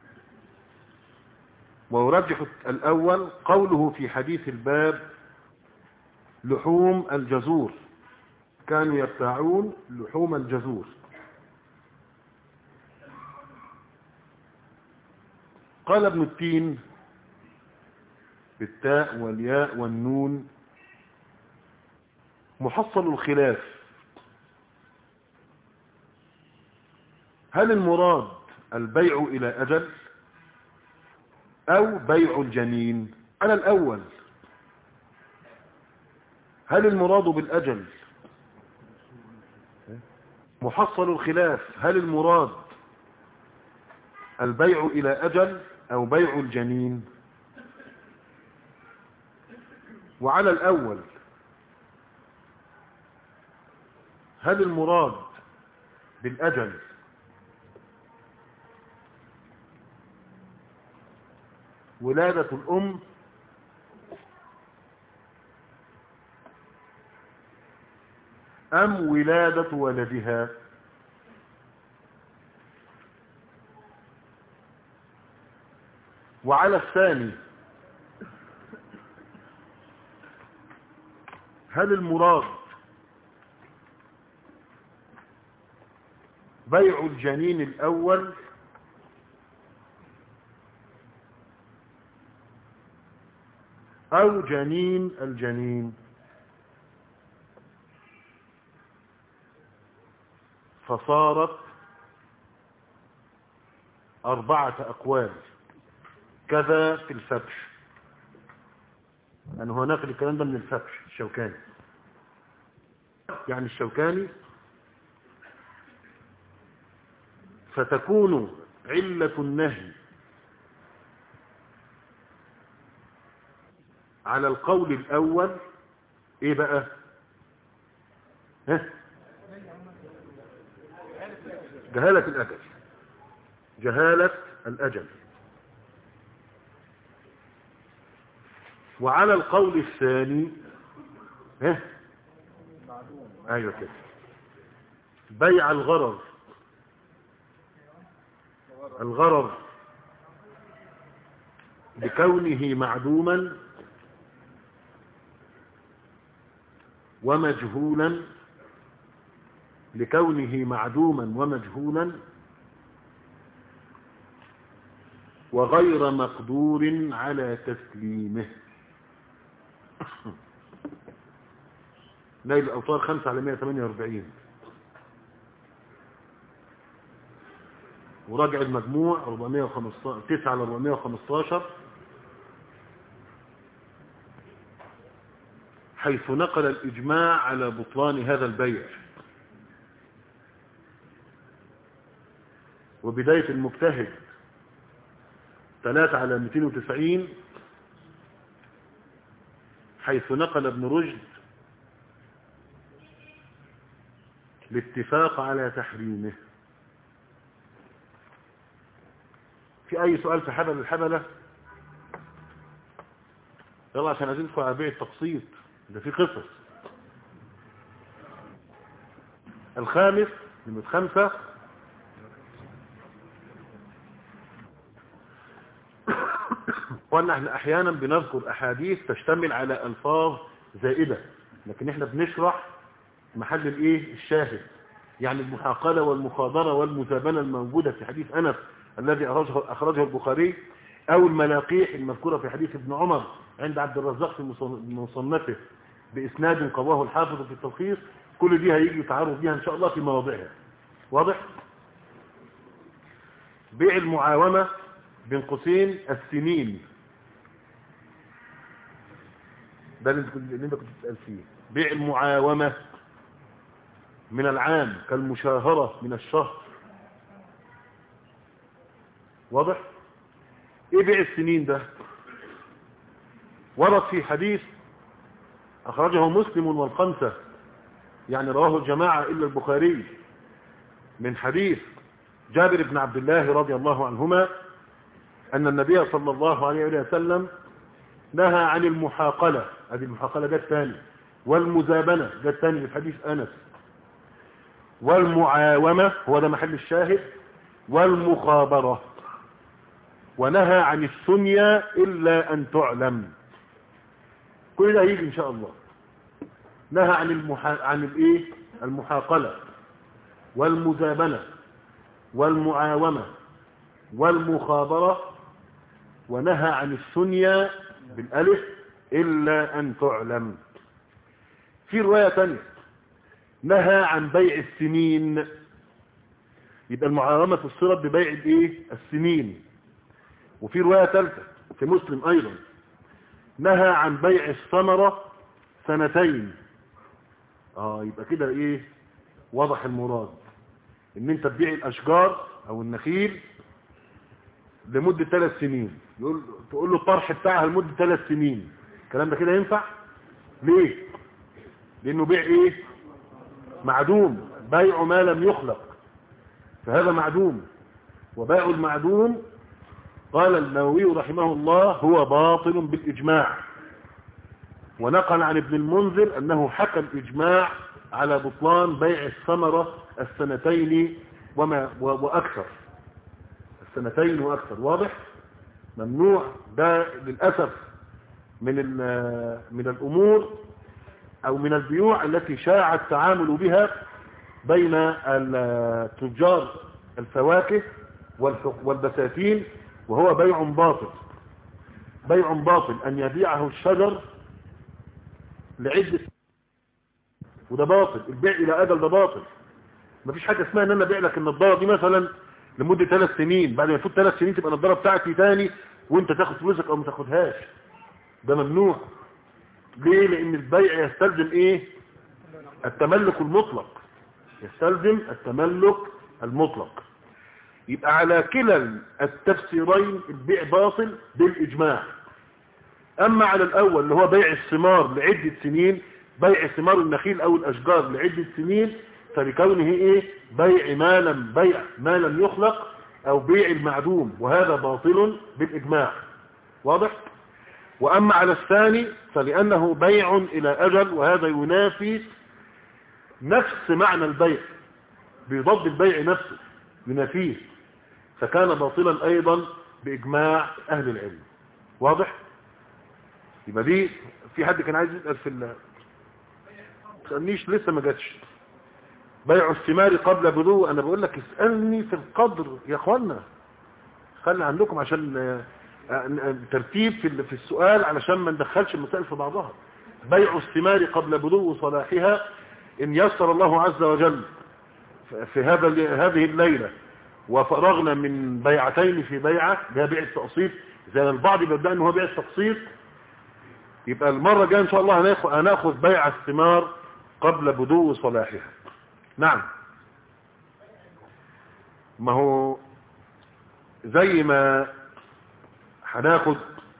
ويرجح الأول قوله في حديث الباب لحوم الجزور كانوا يبتاعون لحوم الجزور قال ابن التين بالتاء والياء والنون محصل الخلاف هل المراد البيع إلى أجل أو بيع الجنين على الأول هل المراد بالأجل محصل الخلاف هل المراد البيع إلى أجل أو بيع الجنين وعلى الأول هل المراد بالأجل ولادة الأم أم ولادة ولدها وعلى الثاني هل المراد بيع الجنين الأول أو جنين الجنين فصارت أربعة أقوال كذا في الفتح يعني هو ناقل الكلام ده من الفتح الشوكاني يعني الشوكاني فتكون علة النهي على القول الأول ايه بقى ها جهالة الأجل جهالة الأجل وعلى القول الثاني ها ايوه كده بيع الغرض الغرض بكونه معدوما ومجهولا لكونه معدوما ومجهولا وغير مقدور على تسليمه نيل الأوطار 5 على 148 وراجع المجموع 415 9 على 415 حيث نقل الإجماع على بطلان هذا البيع وبداية المجتهد 3 على 290 حيث نقل ابن رشد الاتفاق على تحريمه في اي سؤال في حبل الحبلة يلا عشان ادلكم على بيع التقسيط ده في قصص الخامس نمرة خمسة وان احنا احيانا بنذكر احاديث تشتمل على الفاظ زائدة لكن احنا بنشرح محل الايه الشاهد يعني المحاقلة والمخاضرة والمزابنة الموجودة في حديث انس الذي اخرجه, أخرجه البخاري او الملاقيح المذكورة في حديث ابن عمر عند عبد الرزاق في مصنفه باسناد قواه الحافظ في التلخيص كل دي هيجي يتعرض بيها ان شاء الله في مواضعها واضح بيع المعاومة بين قوسين السنين ده اللي انت كنت بتسأل فيه بيع المعاومة من العام كالمشاهرة من الشهر واضح ايه بيع السنين ده ورد في حديث اخرجه مسلم والخمسة يعني رواه الجماعة الا البخاري من حديث جابر بن عبد الله رضي الله عنهما ان النبي صلى الله عليه وسلم نهى عن المحاقلة هذه المحاقلة ده الثاني والمزابنة ده الثاني من حديث أنس والمعاومة هو ده محل الشاهد والمخابرة ونهى عن السنية إلا أن تعلم كل ده هيجي إن شاء الله نهى عن المحا... عن الايه المحاقلة والمزابنة والمعاومة والمخابرة ونهى عن السنية بالالف الا ان تعلم في رواية تانية نهى عن بيع السنين يبقى المعاومة فسرت ببيع الايه السنين وفي رواية ثالثة في مسلم ايضا نهى عن بيع الثمرة سنتين اه يبقى كده ايه واضح المراد ان انت تبيع الاشجار او النخيل لمدة ثلاث سنين يقول تقول له الطرح بتاعها لمدة ثلاث سنين الكلام ده كده ينفع ليه لانه بيع ايه معدوم بيع ما لم يخلق فهذا معدوم وبيع المعدوم قال النووي رحمه الله هو باطل بالاجماع ونقل عن ابن المنذر انه حكى الاجماع على بطلان بيع الثمرة السنتين وما واكثر السنتين واكثر واضح ممنوع ده للأسف من من الأمور أو من البيوع التي شاع التعامل بها بين التجار الفواكه والبساتين وهو بيع باطل بيع باطل أن يبيعه الشجر لعدة وده باطل البيع إلى أجل ده باطل مفيش حاجة اسمها ان انا ابيع لك النضاره دي مثلا لمدة ثلاث سنين بعد ما يفوت ثلاث سنين تبقى النضاره بتاعتي تاني وانت تاخد فلوسك او ما تاخدهاش ده ممنوع ليه لان البيع يستلزم ايه التملك المطلق يستلزم التملك المطلق يبقى على كلا التفسيرين البيع باطل بالاجماع اما على الاول اللي هو بيع الثمار لعدة سنين بيع ثمار النخيل او الاشجار لعدة سنين فلكونه ايه بيع ما لم بيع ما لم يخلق او بيع المعدوم وهذا باطل بالاجماع واضح واما على الثاني فلانه بيع الى اجل وهذا ينافي نفس معنى البيع بيضد البيع نفسه ينافيه فكان باطلا ايضا باجماع اهل العلم واضح يبقى دي في حد كان عايز يسال في ال تسالنيش لسه ما جاتش بيع الثمار قبل بلوغ انا بقول لك اسألني في القدر يا اخوانا خلي عندكم عشان ترتيب في في السؤال علشان ما ندخلش المسائل في بعضها بيع الثمار قبل بلوغ صلاحها ان يسر الله عز وجل في هذا هذه الليلة وفرغنا من بيعتين في بيعة ده بيع التقسيط زي البعض بيبدأ ان هو بيع التقسيط يبقى المرة الجايه ان شاء الله هناخد, هناخد بيع الثمار قبل بدو صلاحها نعم ما هو زي ما هناخد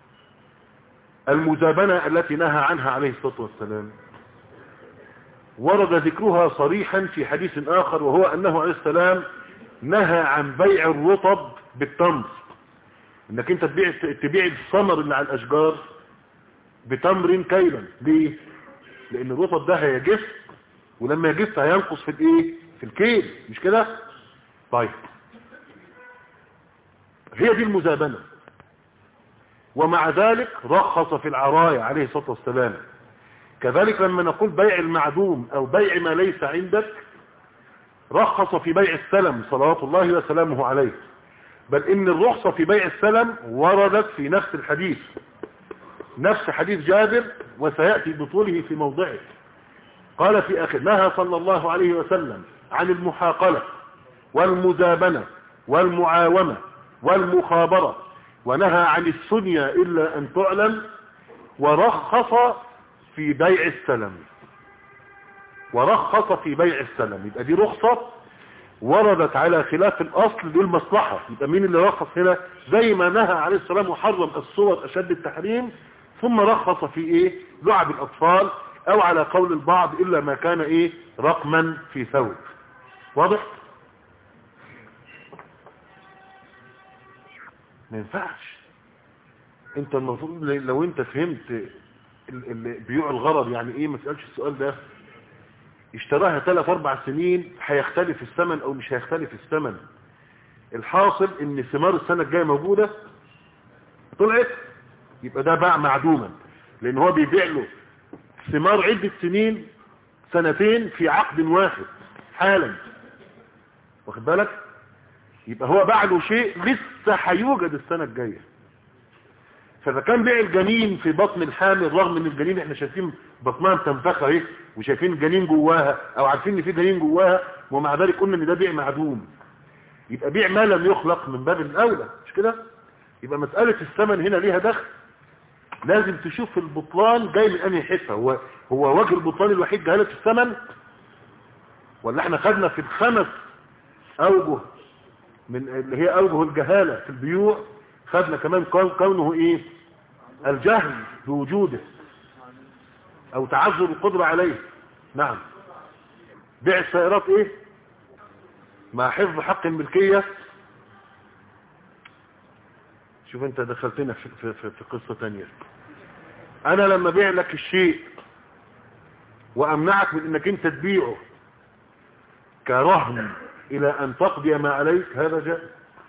المزابنة التي نهى عنها عليه الصلاة والسلام ورد ذكرها صريحا في حديث آخر وهو أنه عليه السلام نهى عن بيع الرطب بالتمر انك انت تبيع تبيع الثمر اللي على الاشجار بتمر كيلا ليه لان الرطب ده هيجف ولما يجف هينقص في الايه في الكيل مش كده طيب هي دي المزابنة ومع ذلك رخص في العراية عليه الصلاة والسلام كذلك لما نقول بيع المعدوم او بيع ما ليس عندك رخص في بيع السلم صلوات الله وسلامه عليه بل ان الرخصة في بيع السلم وردت في نفس الحديث نفس حديث جابر وسيأتي بطوله في موضعه قال في اخر نهى صلى الله عليه وسلم عن المحاقلة والمزابنة والمعاومة والمخابرة ونهى عن السنية إلا أن تعلم ورخص في بيع السلم ورخص في بيع السلم يبقى دي رخصة وردت على خلاف الأصل دي المصلحة يبقى مين اللي رخص هنا زي ما نهى عليه السلام وحرم الصور أشد التحريم ثم رخص في ايه لعب الأطفال او على قول البعض إلا ما كان ايه رقما في ثوب واضح ما ينفعش انت المفروض لو انت فهمت بيوع الغرض يعني ايه ما تسألش السؤال ده اشتراها ثلاث اربع سنين هيختلف الثمن او مش هيختلف الثمن الحاصل ان ثمار السنة الجاية موجودة طلعت يبقى ده باع معدوما لان هو بيبيع له ثمار عدة سنين سنتين في عقد واحد حالا واخد بالك يبقى هو باع له شيء لسه هيوجد السنة الجاية فاذا كان بيع الجنين في بطن الحامل رغم ان الجنين احنا شايفين بطنها متنفخه اهي وشايفين الجنين جواها او عارفين ان في جنين جواها ومع ذلك قلنا ان ده بيع معدوم يبقى بيع ما لم يخلق من باب الاولى مش كده يبقى مسألة الثمن هنا ليها دخل لازم تشوف البطلان جاي من انهي حته هو هو وجه البطلان الوحيد جهاله الثمن ولا احنا خدنا في الخمس اوجه من اللي هي اوجه الجهاله في البيوع خدنا كمان كونه ايه الجهل بوجوده او تعذر القدرة عليه نعم بيع السائرات ايه مع حفظ حق الملكية شوف انت دخلتنا في, في, في, في قصة تانية انا لما بيع لك الشيء وامنعك من انك انت تبيعه كرهن الى ان تقضي ما عليك هذا جائز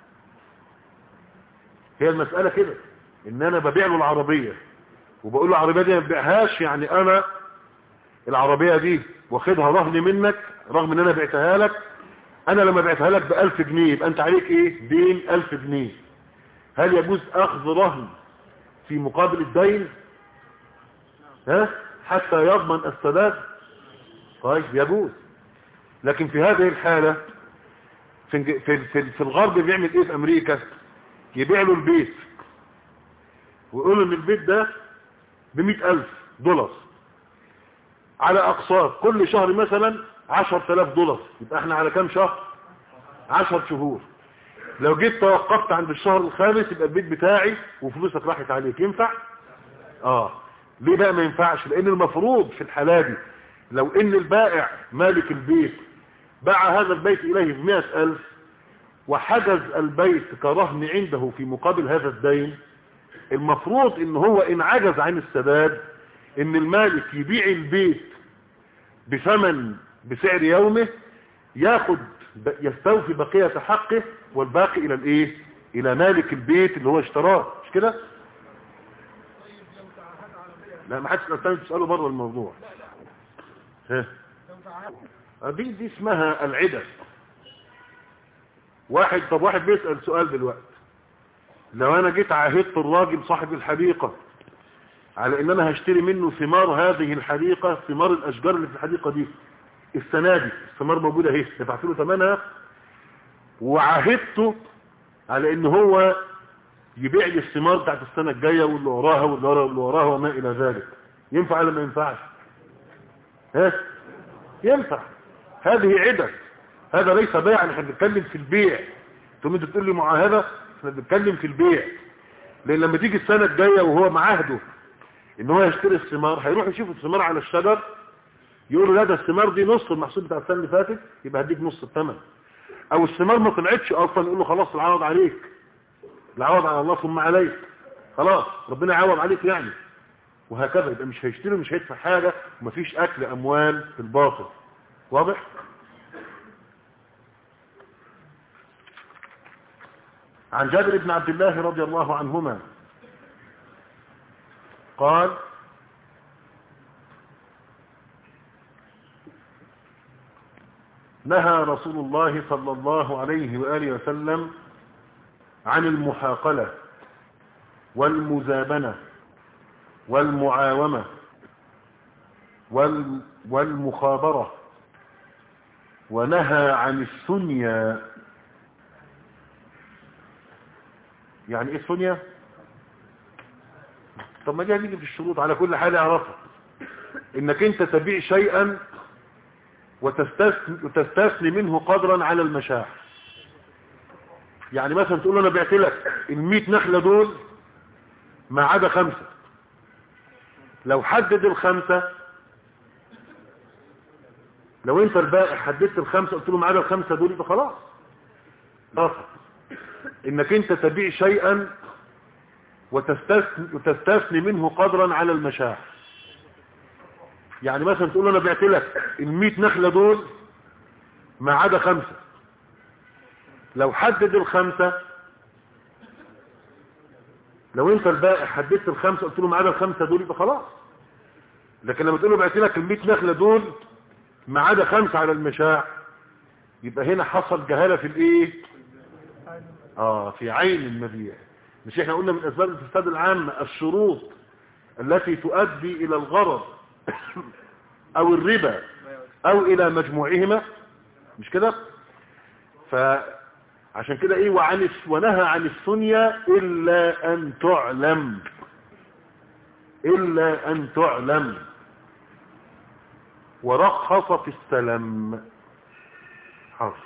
هي المسألة كده ان انا ببيع له العربية وبقول له العربية دي ما ببيعهاش يعني انا العربية دي واخدها رهن منك رغم ان انا بعتها لك انا لما بعتها لك بألف جنيه يبقى انت عليك ايه دين ألف جنيه هل يجوز اخذ رهن في مقابل الدين ها حتى يضمن السداد طيب يجوز لكن في هذه الحالة في, في, في, في الغرب بيعمل ايه في امريكا يبيع له البيت ويقول له ان البيت ده بمئة الف دولار على اقساط كل شهر مثلا عشر تلاف دولار يبقى احنا على كام شهر عشر شهور لو جيت توقفت عند الشهر الخامس يبقى البيت بتاعي وفلوسك راحت عليك ينفع اه ليه بقى ما ينفعش لان المفروض في الحالة دي لو ان البائع مالك البيت باع هذا البيت اليه بمئة الف وحجز البيت كرهن عنده في مقابل هذا الدين المفروض ان هو ان عجز عن السداد ان المالك يبيع البيت بثمن بسعر يومه ياخد يستوفي بقية حقه والباقي الى الايه الى مالك البيت اللي هو اشتراه مش كده لا ما حدش الثاني تسأله بره الموضوع ها دي دي اسمها العدة واحد طب واحد بيسأل سؤال دلوقتي لو انا جيت عاهدت الراجل صاحب الحديقة على ان انا هشتري منه ثمار هذه الحديقة ثمار الاشجار اللي في الحديقة دي السنة دي الثمار موجودة اهي دفعت له ثمنها وعاهدته على ان هو يبيع لي الثمار بتاعت السنة الجاية واللي وراها واللي وراها واللي وراها وما الى ذلك ينفع ولا ما ينفعش ها ينفع هذه عدة هذا ليس بيع احنا بنتكلم في البيع ثم انت تقول لي معاهده احنا بنتكلم في البيع لان لما تيجي السنه الجايه وهو معاهده ان هو يشتري الثمار هيروح يشوف الثمار على الشجر يقول له لا ده الثمار دي نص المحصول بتاع السنه اللي فاتت يبقى هديك نص الثمن او الثمار ما طلعتش اصلا يقول له خلاص العوض عليك العوض على الله ثم عليك خلاص ربنا يعوض عليك يعني وهكذا يبقى مش هيشتري مش هيدفع حاجه ومفيش اكل اموال في الباطل واضح عن جابر بن عبد الله رضي الله عنهما قال نهى رسول الله صلى الله عليه وآله وسلم عن المحاقلة والمزابنة والمعاومة والمخابرة ونهى عن السنيا يعني ايه السنيا طب ما دي هنيجي في الشروط على كل حال اعرفها انك انت تبيع شيئا وتستثني, وتستثني منه قدرا على المشاع يعني مثلا تقول انا بعت لك ال نخلة دول ما عدا خمسة لو حدد الخمسة لو انت البائع حددت الخمسة قلت له ما عدا الخمسة دول يبقى خلاص رفض انك انت تبيع شيئا وتستثني, وتستثني منه قدرا على المشاع يعني مثلا تقول انا بعت لك ال نخلة دول ما عدا خمسة لو حدد الخمسة لو انت البائع حددت الخمسة قلت له ما عدا الخمسة دول يبقى خلاص لكن لما تقول له بعت لك ال نخلة دول ما عدا خمسة على المشاع يبقى هنا حصل جهالة في الايه اه في عين المبيع مش احنا قلنا من اسباب الفساد العامة الشروط التي تؤدي الى الغرض او الربا او الى مجموعهما مش كده فعشان كده ايه وعن ونهى عن السنية الا ان تعلم الا ان تعلم ورخص في السلم حرف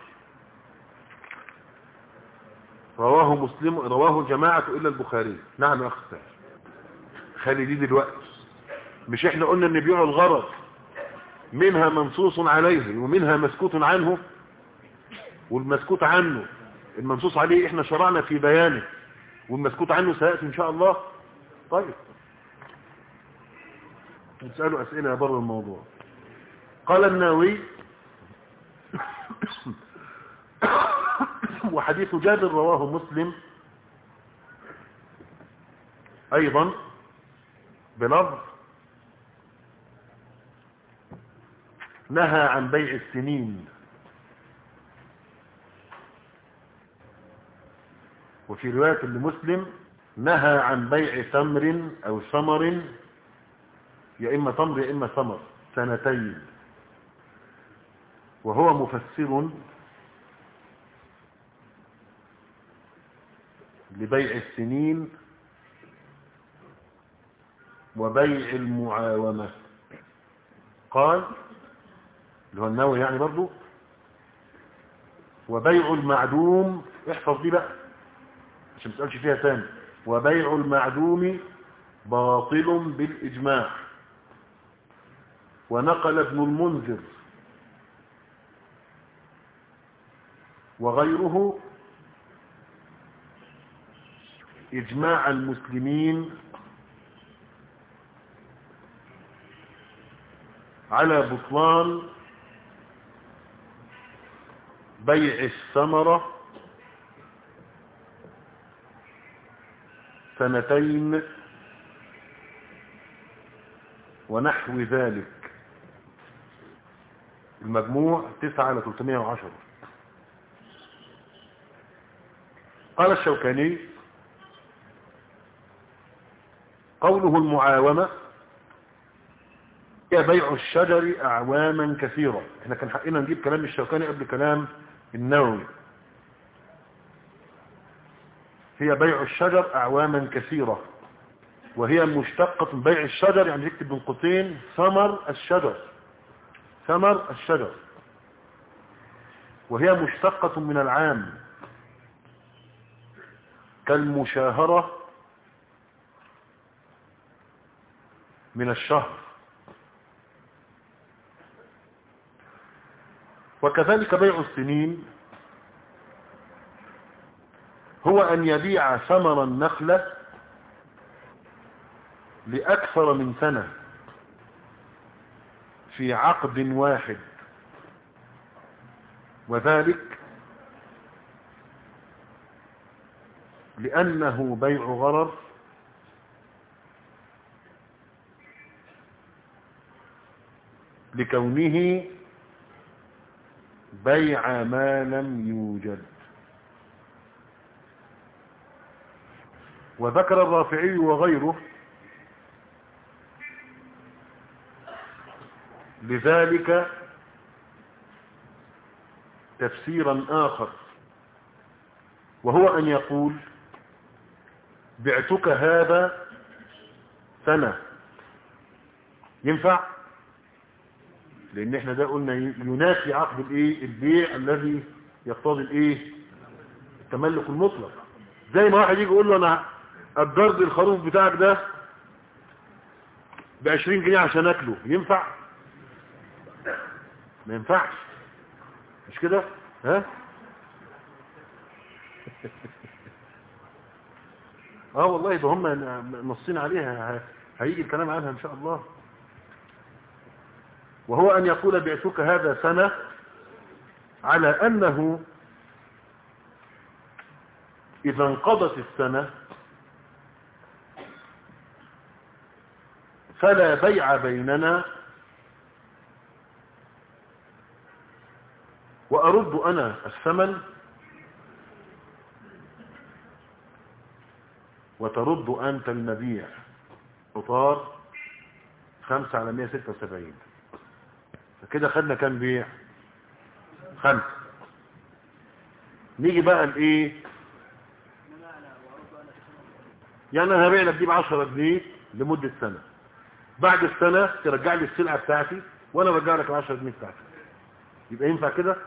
رواه مسلم رواه جماعة إلا البخاري نعم يا أخي خلي دي دلوقتي مش احنا قلنا ان بيوع الغرض منها منصوص عليه ومنها مسكوت عنه والمسكوت عنه المنصوص عليه احنا شرعنا في بيانه والمسكوت عنه سيأتي ان شاء الله طيب نسأله اسئلة بره الموضوع قال الناوي وحديث جابر رواه مسلم ايضا بلفظ نهى عن بيع السنين وفي رواية لمسلم نهى عن بيع تمر او ثمر يا اما تمر يا اما ثمر سنتين وهو مفسر لبيع السنين وبيع المعاومة قال اللي هو النووي يعني برضو وبيع المعدوم احفظ دي بقى عشان ما تسألش فيها تاني وبيع المعدوم باطل بالإجماع ونقل ابن المنذر وغيره إجماع المسلمين على بطلان بيع الثمرة سنتين ونحو ذلك المجموع تسعة على 310 قال الشوكاني قوله المعاومة هي بيع الشجر أعواما كثيرة احنا كان حقنا نجيب كلام الشوكاني قبل كلام النووي هي بيع الشجر أعواما كثيرة وهي مشتقة بيع الشجر يعني يكتب بين قوسين ثمر الشجر ثمر الشجر وهي مشتقة من العام كالمشاهرة من الشهر وكذلك بيع السنين هو أن يبيع ثمر النخلة لأكثر من سنة في عقد واحد وذلك لأنه بيع غرر لكونه بيع ما لم يوجد وذكر الرافعي وغيره لذلك تفسيرا آخر وهو أن يقول بعتك هذا سنة ينفع لان احنا ده قلنا ينافي عقد الايه البيع الذي يقتضي الايه التملك المطلق زي ما واحد يجي يقول له انا اجرت الخروف بتاعك ده ب 20 جنيه عشان اكله ينفع ما ينفعش مش كده ها اه والله ده هم نصين عليها هيجي الكلام عنها ان شاء الله وهو ان يقول بعتك هذا سنة على انه اذا انقضت السنة فلا بيع بيننا وارد انا الثمن وترد أنت المبيع قطار خمسة على مية ستة وسبعين فكده خدنا كام بيع خمسة نيجي بقى الايه يعني انا هبيع لك دي بعشرة جنيه لمدة سنة بعد السنة ترجع لي السلعة بتاعتي وانا برجع لك العشرة جنيه بتاعتي يبقى ينفع كده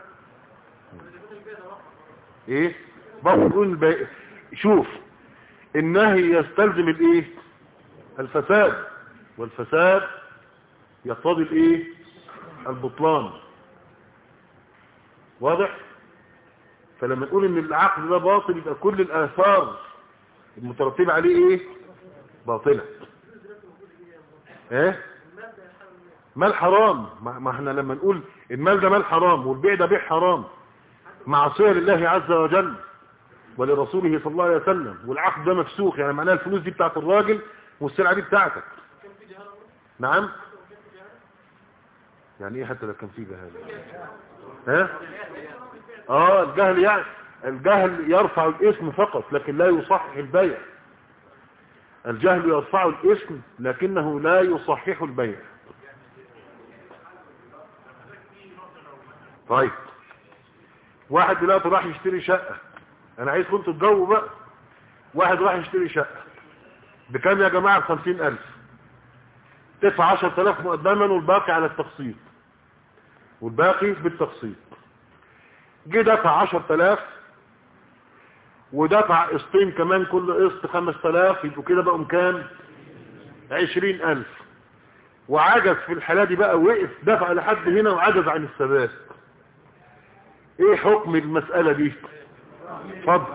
ايه بقى نقول شوف النهي يستلزم الايه الفساد والفساد يقتضي الايه البطلان واضح فلما نقول ان العقد ده باطل يبقى كل الاثار المترتبه عليه ايه باطله ايه مال حرام ما احنا لما نقول المال ده مال حرام والبيع ده بيع حرام معصيه لله عز وجل ولرسوله صلى الله عليه وسلم والعقد ده مفسوخ يعني معناها الفلوس دي بتاعت الراجل والسلعه دي بتاعتك نعم يعني ايه حتى لو كان في جهاله ها اه الجهل يعني الجهل يرفع الاسم فقط لكن لا يصحح البيع الجهل يرفع الاسم لكنه لا يصحح البيع طيب واحد دلوقتي راح يشتري شقه انا عايز كنت تجاوبوا بقى واحد راح يشتري شقة بكام يا جماعة بخمسين الف تدفع عشر تلاف مقدما والباقي على التقسيط والباقي بالتقسيط جه دفع عشر تلاف ودفع قسطين كمان كل قسط خمس تلاف يبقوا كده بقوا كام عشرين الف وعجز في الحالة دي بقى وقف دفع لحد هنا وعجز عن الثبات ايه حكم المسألة دي اتفضل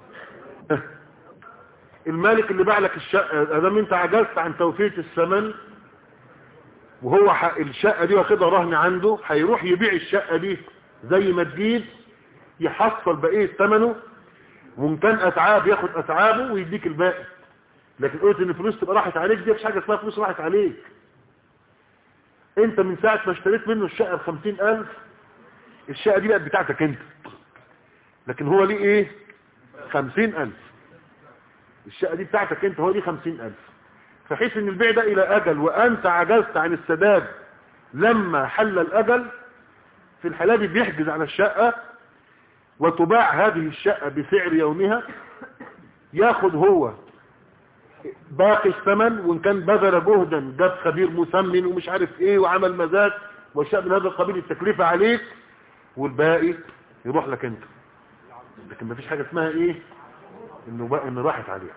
المالك اللي باع لك الشقه ادام انت عجزت عن توفيه الثمن وهو الشقه دي واخدها رهن عنده هيروح يبيع الشقه دي زي ما تجيب يحصل بقيه ثمنه وان كان اتعاب ياخد اتعابه ويديك الباقي لكن قلت ان الفلوس تبقى راحت عليك دي مفيش حاجه اسمها فلوس راحت عليك انت من ساعه ما اشتريت منه الشقه ب 50000 الشقه دي بقت بتاعتك انت لكن هو ليه ايه خمسين الف الشقة دي بتاعتك انت هو دي خمسين الف فحيث ان البيع ده الى اجل وانت عجزت عن السداد لما حل الاجل في الحالة دي بيحجز على الشقة وتباع هذه الشقة بسعر يومها ياخد هو باقي الثمن وان كان بذل جهدا جاب خبير مسمن ومش عارف ايه وعمل مزاد والشقة من هذا القبيل التكلفة عليك والباقي يروح لك انت لكن مفيش حاجة اسمها ايه انه بقى انه راحت عليك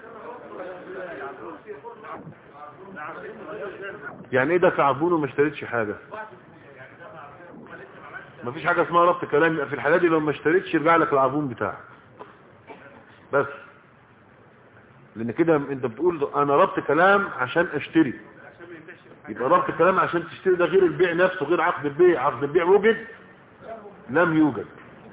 يعني ايه دفع عبون وما اشتريتش حاجة مفيش حاجة اسمها ربط كلام في الحالة دي لو ما اشتريتش يرجع لك العبون بتاعك بس لان كده انت بتقول انا ربط كلام عشان اشتري يبقى ربط كلام عشان تشتري ده غير البيع نفسه غير عقد البيع عقد البيع وجد لم يوجد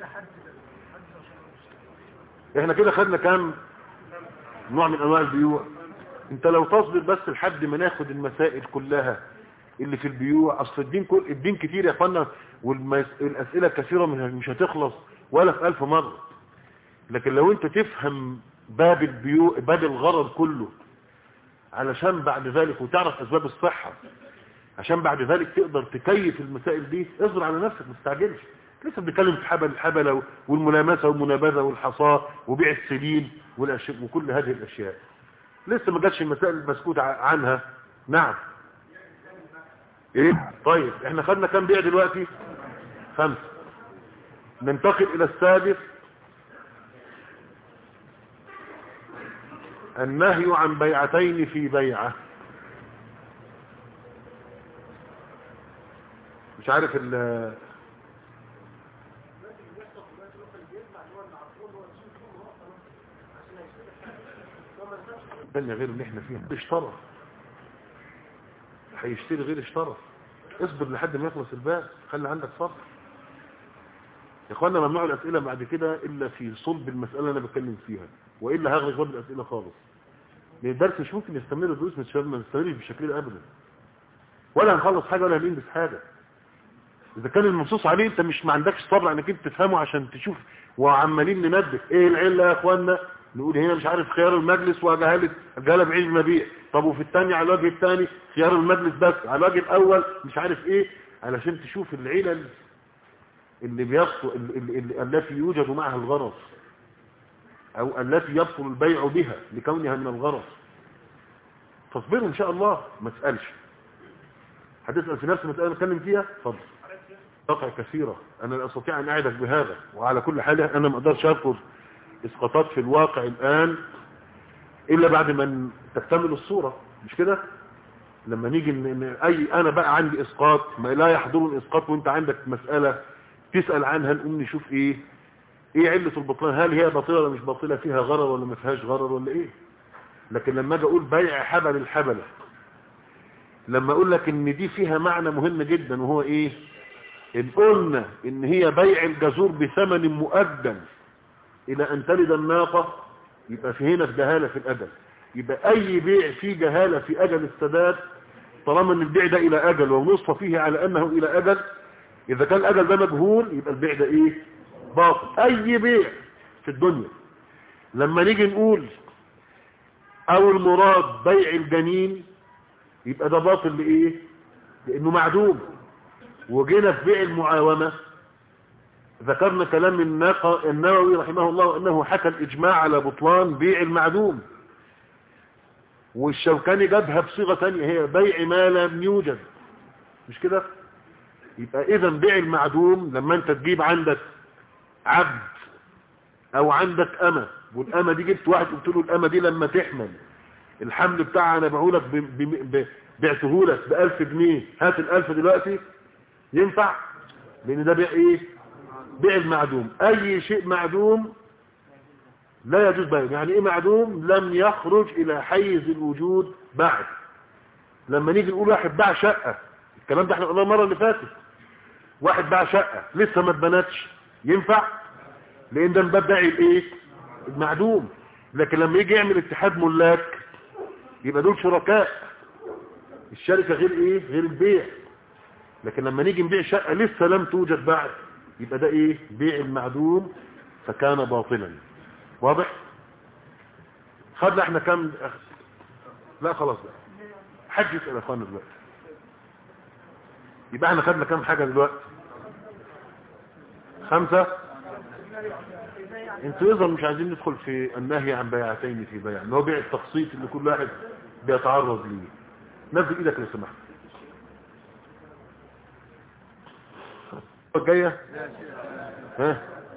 احنا كده خدنا كام نوع من انواع البيوع انت لو تصبر بس لحد ما ناخد المسائل كلها اللي في البيوع اصل الدين كل الدين كتير يا اخوانا والاسئله كثيره مش هتخلص ولا في ألف مره لكن لو انت تفهم باب البيوع باب الغرض كله علشان بعد ذلك وتعرف اسباب الصحه عشان بعد ذلك تقدر تكيف المسائل دي اصبر على نفسك ما تستعجلش لسه بنتكلم في حبل الحبله والملامسه والمنابذه والحصاه وبيع السليم والاشياء وكل هذه الاشياء لسه ما جاتش المسائل المسكوت عنها نعم ايه طيب احنا خدنا كام بيع دلوقتي خمسة ننتقل الى السادس النهي عن بيعتين في بيعة مش عارف ال الدنيا غير اللي احنا فيها اشترى هيشتري غير اشترى اصبر لحد ما يخلص الباب خلي عندك صبر يا اخوانا ممنوع الاسئله بعد كده الا في صلب المساله اللي انا بتكلم فيها والا هغلق باب الاسئله خالص لان الدرس مش ممكن يستمر الدروس مش ما نستمرش بالشكل ده ابدا ولا هنخلص حاجه ولا هننجز حاجه اذا كان المنصوص عليه انت مش ما عندكش صبر انك انت تفهمه عشان تشوف وعمالين ننبه ايه العله يا اخوانا نقول هنا مش عارف خيار المجلس وجهاله الجهاله بعيد المبيع طب وفي الثاني على الوجه الثاني خيار المجلس بس على الوجه الاول مش عارف ايه علشان تشوف العلل اللي بيبطل التي يوجد معها الغرض او التي يبطل البيع بها لكونها من الغرض تصبروا ان شاء الله ما تسالش هتسال في نفس المساله اللي بتكلم فيها اتفضل قطع كثيره انا لا استطيع ان اعدك بهذا وعلى كل حال انا ما اقدرش اذكر اسقاطات في الواقع الان الا بعد ما تكتمل الصوره مش كده لما نيجي ان اي انا بقى عندي اسقاط ما لا يحضر الاسقاط وانت عندك مساله تسال عنها نقوم نشوف ايه ايه علة البطلان هل هي باطلة ولا مش باطلة فيها غرر ولا ما فيهاش غرر ولا ايه لكن لما اجي اقول بيع حبل الحبلة لما اقول لك ان دي فيها معنى مهم جدا وهو ايه ان قلنا ان هي بيع الجزور بثمن مؤجل الى ان تلد الناقة يبقى في هنا في جهالة في الاجل يبقى اي بيع فيه جهالة في اجل السداد طالما ان البيع ده الى اجل ونصف فيه على انه الى اجل اذا كان الاجل ده مجهول يبقى البيع ده ايه باطل اي بيع في الدنيا لما نيجي نقول او المراد بيع الجنين يبقى ده باطل لايه لانه معدوم وجينا في بيع المعاومة ذكرنا كلام النووي رحمه الله انه حكى الاجماع على بطلان بيع المعدوم والشوكاني جابها بصيغة ثانيه هي بيع ما لم يوجد مش كده يبقى اذا بيع المعدوم لما انت تجيب عندك عبد او عندك امة والامة دي جبت واحد قلت له الامة دي لما تحمل الحمل بتاعها انا بعهولك بعته لك ب 1000 جنيه هات ال 1000 دلوقتي ينفع لان ده بيع ايه بيع المعدوم اي شيء معدوم لا يجوز بيعه يعني ايه معدوم لم يخرج الى حيز الوجود بعد لما نيجي نقول واحد باع شقة الكلام ده احنا قلناه المره اللي فاتت واحد باع شقة لسه ما اتبنتش ينفع لان ده من باب بيع الايه المعدوم لكن لما يجي يعمل اتحاد ملاك يبقى دول شركاء الشركة غير ايه غير البيع لكن لما نيجي نبيع شقة لسه لم توجد بعد يبقى ده ايه بيع المعدوم فكان باطلا واضح خدنا احنا كم لا خلاص بقى حد يسأل اخوانا دلوقتي يبقى احنا خدنا كم حاجة دلوقتي خمسة انتوا يظهر مش عايزين ندخل في النهي عن بيعتين في بيع اللي هو بيع التقسيط اللي كل واحد بيتعرض ليه نزل ايدك لو سمحت الجاية ها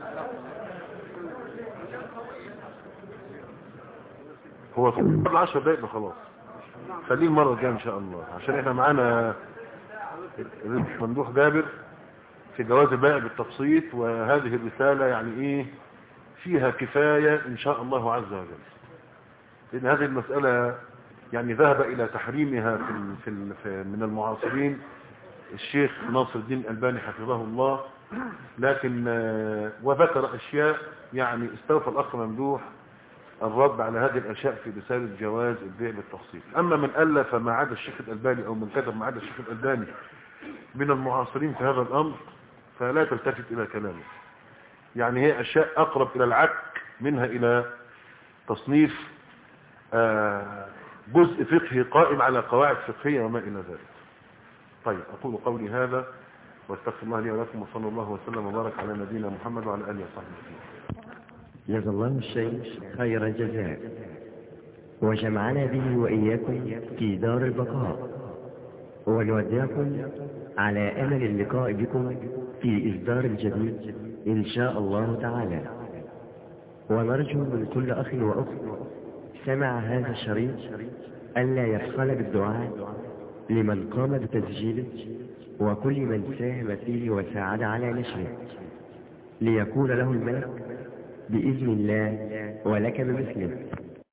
هو فضل 10 دقايق خلاص خليه المرة الجاية ان شاء الله عشان احنا معانا ممدوح جابر في جواز البيع بالتبسيط وهذه الرسالة يعني ايه فيها كفاية ان شاء الله عز وجل لان هذه المسألة يعني ذهب الى تحريمها في, في, في من المعاصرين الشيخ ناصر الدين الألباني حفظه الله لكن وذكر أشياء يعني استوفى الأخ ممدوح الرد على هذه الأشياء في رسالة جواز البيع بالتفصيل أما من ألف ما عدا الشيخ الألباني أو من كتب ما عدا الشيخ الألباني من المعاصرين في هذا الأمر فلا تلتفت إلى كلامه يعني هي أشياء أقرب إلى العك منها إلى تصنيف آه، جزء فقهي قائم على قواعد فقهية وما إلى ذلك طيب أقول قولي هذا واستغفر الله لي ولكم وصلى الله وسلم وبارك على نبينا محمد وعلى آله وصحبه وسلم جزا الله الشيخ خير الجزاء وجمعنا به وإياكم في دار البقاء ونودعكم على أمل اللقاء بكم في إصدار الجديد إن شاء الله تعالى ونرجو من كل أخ وأخت سمع هذا الشريط ألا يبخل بالدعاء لمن قام بتسجيله وكل من ساهم فيه وساعد على نشره ليكون له الملك بإذن الله ولك بمثله